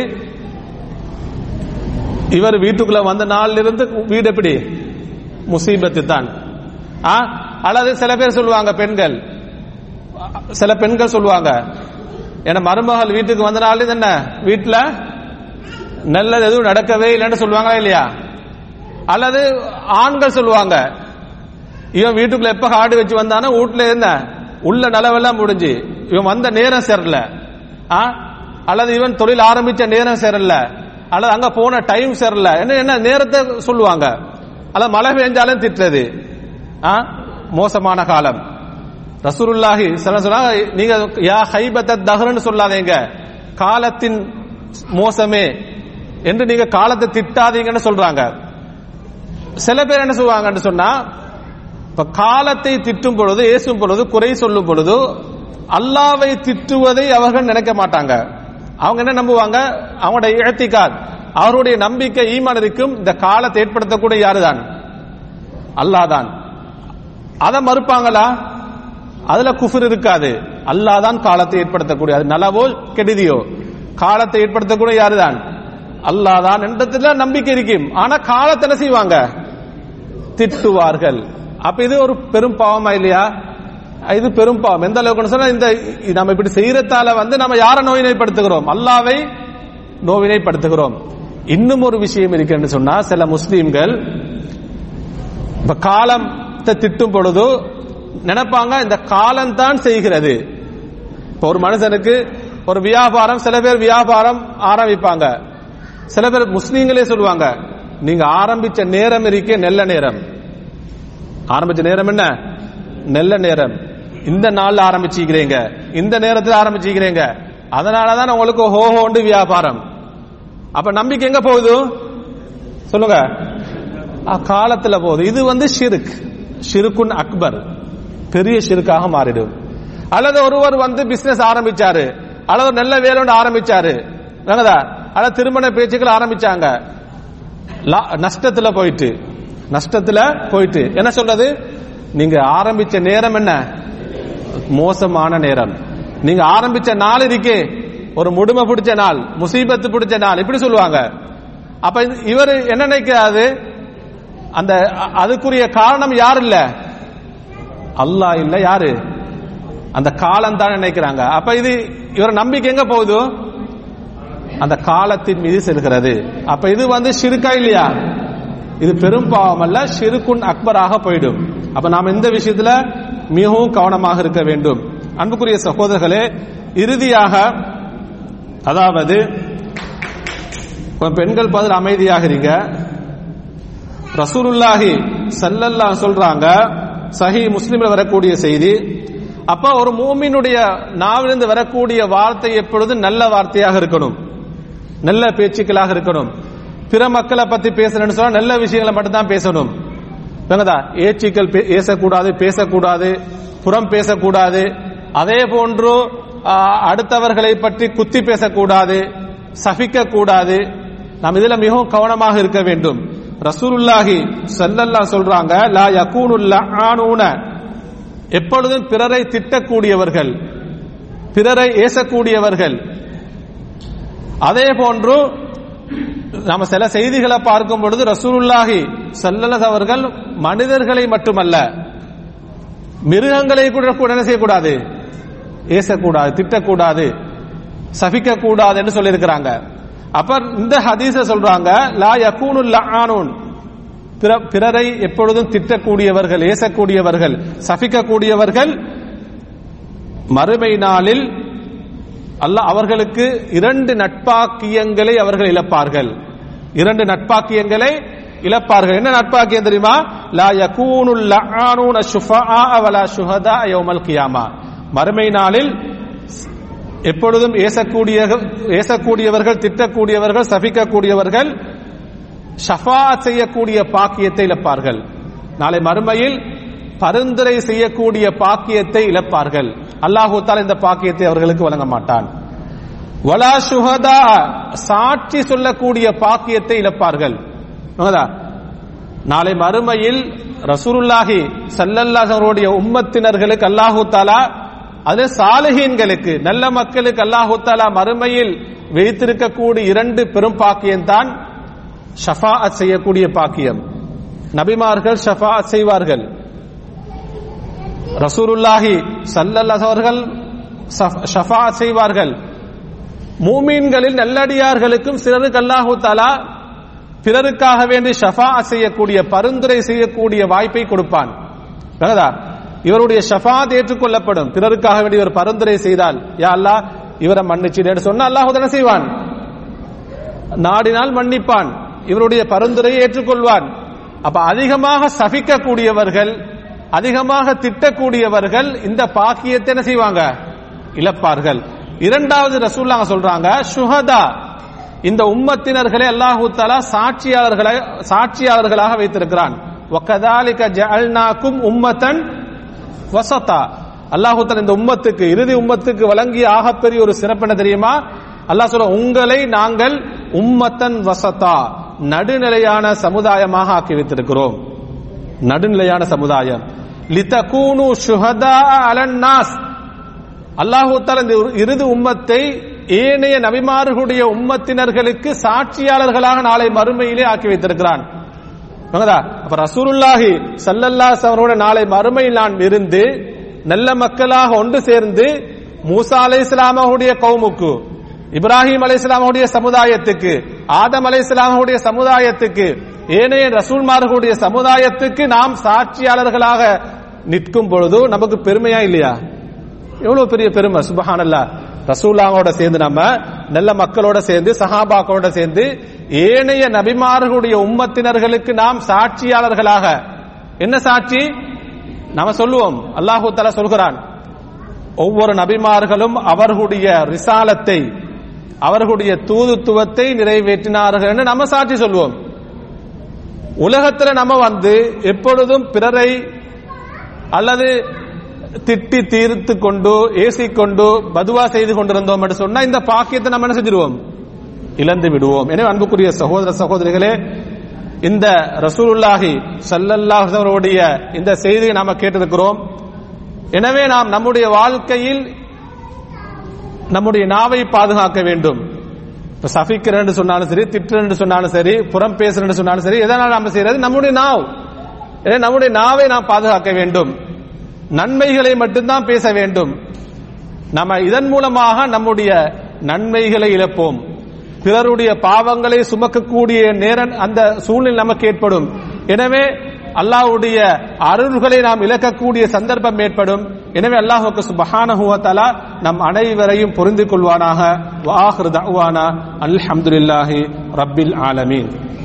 இவர் வீட்டுக்குள்ள வந்த நாள்ல இருந்து வீடு எப்படி முசீபத்து தான் ஆ? அல்லது சில பேர் சொல்லுவாங்க பெண்கள் சில பெண்கள் சொல்லுவாங்க என மருமகள் வீட்டுக்கு வந்த நாள் என்ன வீட்டுல நல்லது எதுவும் நடக்கவே இல்லைன்னு சொல்லுவாங்களா இல்லையா அல்லது ஆண்கள் சொல்லுவாங்க இவன் வீட்டுக்குள்ள எப்ப காடு வச்சு வந்தானோ வீட்டுல என்ன உள்ள நலவெல்லாம் முடிஞ்சு இவன் வந்த நேரம் சரியில்ல ஆ? அல்லது இவன் தொழில் ஆரம்பிச்ச நேரம் சரியில்ல அல்லது அங்க போன டைம் சரியில்ல என்ன என்ன நேரத்தை சொல்லுவாங்க அல்லது மழை பெஞ்சாலும் திட்டுறது ஆ? மோசமான காலம் ரசூலுல்லாஹி ஸல்லல்லாஹு அலைஹி வஸல்லம் நீங்க யா ஹைபத்த தஹ்ரன்னு சொல்லாதீங்க காலத்தின் மோசமே என்று நீங்க காலத்தை திட்டாதீங்கன்னு சொல்றாங்க சில பேர் என்ன சொல்லுவாங்கன்னு சொன்னா இப்ப காலத்தை திட்டும் பொழுது ஏசும் பொழுது குறை சொல்லும் பொழுது அல்லாவை திட்டுவதை அவர்கள் நினைக்க மாட்டாங்க அவங்க என்ன நம்புவாங்க அவங்களுடைய இழத்திக்காத் அவருடைய நம்பிக்கை ஈமான் இருக்கும் இந்த காலத்தை ஏற்படுத்தக்கூடிய யாருதான் அல்லாஹ் தான் அதை மறுப்பாங்களா அதுல குஃபர் இருக்காது அல்லாஹ் தான் காலத்தை ஏற்படுத்தக்கூடிய அது நலவோ கெடுதியோ காலத்தை ஏற்படுத்தக்கூடிய யாருதான் அல்லாஹ் தான் என்றதுல நம்பிக்கை இருக்கும் ஆனா காலத்தை என்ன செய்வாங்க திட்டுவார்கள் அப்ப இது ஒரு பெரும் பாவமா இல்லையா இது பெரும் பாவம் எந்த அளவுக்கு சொன்னா இந்த நம்ம இப்படி செய்யறதால வந்து நம்ம யாரை நோயினைப்படுத்துகிறோம் அல்லாவை நோவினைப்படுத்துகிறோம் இன்னும் ஒரு விஷயம் இருக்குன்னு சொன்னா சில முஸ்லீம்கள் இப்ப காலத்தை திட்டும் பொழுது நினைப்பாங்க இந்த காலம் தான் செய்கிறது இப்ப ஒரு மனுஷனுக்கு ஒரு வியாபாரம் சில பேர் வியாபாரம் ஆரம்பிப்பாங்க சில பேர் முஸ்லீம்களே சொல்லுவாங்க நீங்க ஆரம்பிச்ச நேரம் இருக்க நல்ல நேரம் ஆரம்பிச்ச நேரம் என்ன நல்ல நேரம் இந்த நாள்ல ஆரம்பிச்சிக்கிறீங்க இந்த நேரத்தில் ஆரம்பிச்சிக்கிறீங்க அதனாலதான் உங்களுக்கு ஹோஹோண்டு வியாபாரம் அப்ப நம்பிக்கை எங்க போகுது சொல்லுங்க அ, காலத்துல போகுது இது வந்து ஷிருக் ஷிருக்குன் அக்பர் பெரிய ஷிருக்காக மாறிடும் அல்லது ஒருவர் வந்து பிசினஸ் ஆரம்பிச்சாரு அல்லது ஒரு நல்ல வேலை ஒன்று ஆரம்பிச்சாரு விளங்குதா அல்லது திருமண பேச்சுக்கள் ஆரம்பிச்சாங்க லா- நஷ்டத்துல போயிட்டு நஷ்டத்துல போயிட்டு என்ன சொல்றது நீங்க ஆரம்பிச்ச நேரம் என்ன மோசமான நேரம் நீங்க ஆரம்பிச்ச நாள் இருக்கே ஒரு முடுமை பிடிச்ச நாள் முசீபத்து பிடிச்ச நாள் இப்படி சொல்லுவாங்க அப்ப இவர் என்ன நினைக்கிறாரு அந்த அ- அதுக்குரிய காரணம் யார் இல்ல அல்லாஹ் இல்ல யாரு அந்த காலம் தான் நினைக்கிறாங்க அப்ப இது இவர் நம்பிக்கை எங்க போகுது அந்த காலத்தின் மீது செல்கிறது அப்ப இது வந்து ஷிருக்கா இல்லையா இது பெரும் பாவம் அல்ல ஷிருக்குன் அக்பராக போயிடும் அப்ப நாம் இந்த விஷயத்துல மிகவும் கவனமாக இருக்க வேண்டும் அன்புக்குரிய சகோதரர்களே இறுதியாக அதாவது கொஞ்சம் பெண்கள் பதில் அமைதியாக இருங்க ரசூலுல்லாஹி ஸல்லல்லாஹு சொல்றாங்க சஹி முஸ்லிம்ல வரக்கூடிய செய்தி அப்ப ஒரு மூமினுடைய நாவிலிருந்து வரக்கூடிய வார்த்தை எப்பொழுதும் நல்ல வார்த்தையாக இருக்கணும் நல்ல பேச்சுக்களாக இருக்கணும் பிற மக்களை பத்தி பேசணும்னு சொன்னா நல்ல விஷயங்களை மட்டும் தான் பேசணும் விளங்குதா ஏச்சிக்கள் பே- பேசக்கூடாது பேசக்கூடாது புறம் பேசக்கூடாது அதே போன்று ஆ, அடுத்தவர்களை பற்றி குத்தி பேசக்கூடாது சபிக்க கூடாது நாம் இதுல மிகவும் கவனமாக இருக்க வேண்டும் ரசூலுல்லாஹி ஸல்லல்லாஹு சொல்றாங்க லா யகூனுல் லஆனூன எப்பொழுதும் பிறரை திட்டக்கூடியவர்கள் பிறரை ஏசக்கூடியவர்கள் அதே போன்று நாம சில செய்திகளை பார்க்கும் பொழுது ரசூலுல்லாஹி ஸல்லல்லாஹு அவர்கள் மனிதர்களை மட்டுமல்ல மிருகங்களை கூட கூட என்ன செய்யக்கூடாது ஏசக்கூடாது திட்டக்கூடாது சபிக்கக்கூடாது என்று சொல்லியிருக்கிறாங்க அப்ப இந்த ஹதீஸ சொல்றாங்க லா யகூனுல் லஆனூன் பிற- பிறரை எப்பொழுதும் திட்டக்கூடியவர்கள் ஏசக்கூடியவர்கள் சபிக்கக்கூடியவர்கள் மறுமை நாளில் அல்லாஹ் அவர்களுக்கு இரண்டு நட்பாக்கியங்களை அவர்கள் இழப்பார்கள் இரண்டு நட்பாக்கியங்களை இழப்பார்கள் என்ன நட்பாக்கியம் தெரியுமா லா யகூனுல் லஆனூன ஷுஃபஆ வலா ஷுஹதா யௌமல் கியாமா மறுமை நாளில் எப்பொழுதும் ஏசக்கூடிய ஏசக்கூடியவர்கள் திட்டக்கூடியவர்கள் சபிக்கக்கூடியவர்கள் ஷஃபாத் செய்யக்கூடிய பாக்கியத்தை இழப்பார்கள் நாளை மறுமையில் பரிந்துரை செய்யக்கூடிய பாக்கியத்தை இழப்பார்கள் அல்லாஹு தாலா இந்த பாக்கியத்தை அவர்களுக்கு வழங்க மாட்டான் வலா சுஹதா சாட்சி சொல்லக்கூடிய பாக்கியத்தை இழப்பார்கள் புரியுதா? நாளை மறுமையில் ரசூலுல்லாஹி ஸல்லல்லாஹு அவருடைய உம்மத்தினர்களுக்கு அல்லாஹு தாலா அது சாலிஹீன்களுக்கு நல்ல மக்களுக்கு அல்லாஹு தாலா மறுமையில் வைத்திருக்கக்கூடிய இரண்டு பெரும் பாக்கியம் தான் ஷஃபாஅத் செய்யக்கூடிய பாக்கியம் நபிமார்கள் ஷஃபாஅத் செய்வார்கள் ரசூலுல்லாஹி ஸல்லல்லாஹு அவர்கள் ஷஃப்- ஷஃபாஅத் செய்வார்கள் மூமீன்களில் நல்லடியார்களுக்கும் சிலருக்கு அல்லாஹு தாலா பிறருக்காக வேண்டி ஷஃபாஅத் செய்யக்கூடிய பரிந்துரை செய்யக்கூடிய வாய்ப்பை கொடுப்பான் விளங்குதா? இவருடைய ஷஃபாத் ஏற்றுக்கொள்ளப்படும் பிறருக்காக வேண்டி இவர் பரிந்துரை செய்தால் யா அல்லாஹ் இவரை மன்னிச்சிடேன்னு சொன்னா அல்லாஹ் என்ன செய்வான் நாடினால் மன்னிப்பான் இவருடைய பரிந்துரையை ஏற்றுக்கொள்வான் அப்ப அதிகமாக சபிக்கக்கூடியவர்கள் அதிகமாக திட்டக்கூடியவர்கள் இந்த பாக்கியத்தை என்ன செய்வாங்க இழப்பார்கள் இரண்டாவது ரசூல்லாங்க சொல்றாங்க சுஹதா இந்த உம்மத்தினர்களை அல்லாஹு தஆலா சாட்சியாளர்களை சாட்சியாளர்களாக வைத்திருக்கிறான் وَكَذَلِكَ جَعَلْنَاكُمْ உம்மத்தன் வசதா அல்லாஹு தஆலா இந்த உம்மத்துக்கு இறுதி உம்மத்துக்கு வழங்கிய ஆகப்பெரிய ஒரு சிறப்பு என்ன தெரியுமா அல்லாஹ் சொல்ற உங்களை நாங்கள் உம்மத்தன் வசதா நடுநிலையான சமுதாயமாக ஆக்கி வைத்திருக்கிறோம் நடுநிலையான சமுதாயம் லிதகூனு ஷுஹதா அலன் நாஸ் அல்லாஹு தஆலா இந்த இறுதி உம்மத்தை ஏனைய நபிமார்களுடைய உம்மத்தினர்களுக்கு சாட்சியாளர்களாக நாளை மறுமையிலே ஆக்கி வைத்திருக்கிறான் புரியுதா? அப்ப ரசூலுல்லாஹி ஸல்லல்லாஹு அலைஹி அவரோட நாளை மறுமையில் நான் இருந்து நல்ல மக்களாக ஒன்று சேர்ந்து மூசா அலைஹிஸ்ஸலாமுடைய கவுமுக்கு இப்ராஹிம் அலைஹிஸ்ஸலாமுடைய சமுதாயத்துக்கு ஆதம் அலைஹிஸ்ஸலாமுடைய சமுதாயத்துக்கு ஏனைய ரசூல்மார்களுடைய சமுதாயத்துக்கு நாம் சாட்சியாளர்களாக நிற்கும் பொழுது நமக்கு பெருமையா இல்லையா எவ்வளவு பெரிய பெருமை சுபஹானல்லா ரசூலாவோட சேர்ந்து நம்ம நல்ல மக்களோட சேர்ந்து சஹாபாக்களோட சேர்ந்து ஏனைய நபிமார்களுடைய உம்மத்தினர்களுக்கு நாம் சாட்சியாளர்களாக என்ன சாட்சி நாம சொல்லுவோம் அல்லாஹு தஆலா சொல்கிறான் ஒவ்வொரு நபிமார்களும் அவர்களுடைய ரிசாலத்தை அவர்களுடைய தூதுத்துவத்தை நிறைவேற்றினார்கள் என்று நம்ம சாட்சி சொல்லுவோம் உலகத்துல நம்ம வந்து எப்பொழுதும் பிறரை அல்லது திட்டி தீர்த்து கொண்டு ஏசி கொண்டு பதுவா செய்து கொண்டிருந்தோம் என்று சொன்னா இந்த பாக்கியத்தை நம்ம என்ன செஞ்சிருவோம் இழந்து விடுவோம் எனவே அன்புக்குரிய சகோதர சகோதரிகளே இந்த ரசூலுல்லாஹி ஸல்லல்லாஹு அலைஹி அவருடைய இந்த செய்தியை நாம கேட்டிருக்கிறோம் எனவே நாம் நம்முடைய வாழ்க்கையில் நம்முடைய நாவை பாதுகாக்க வேண்டும் இப்ப சபிக்கிறேன்னு சொன்னாலும் சரி திட்டுறேன்னு சொன்னாலும் சரி புறம் பேசுறேன்னு சொன்னாலும் சரி எதனால் நாம செய்யறது நம்முடைய நாவ் எனவே நம்முடைய நாவை நாம் பாதுகாக்க வேண்டும் நன்மைகளை மட்டும்தான் பேச வேண்டும் நம்ம இதன் மூலமாக நம்முடைய நன்மைகளை இழப்போம் பிறருடைய பாவங்களை சுமக்கக்கூடிய நேரம் அந்த சூழ்நிலை நமக்கு ஏற்படும் எனவே அல்லாஹ்வுடைய அருள்களை நாம் இழக்கக்கூடிய சந்தர்ப்பம் ஏற்படும் எனவே அல்லாஹுக்கு சுபஹானஹு வ தஆலா நம் அனைவரையும் புரிந்து கொள்வானாக வாஹிரு தஅவானா அல்ஹம்துலில்லாஹி ரப்பில் ஆலமீன்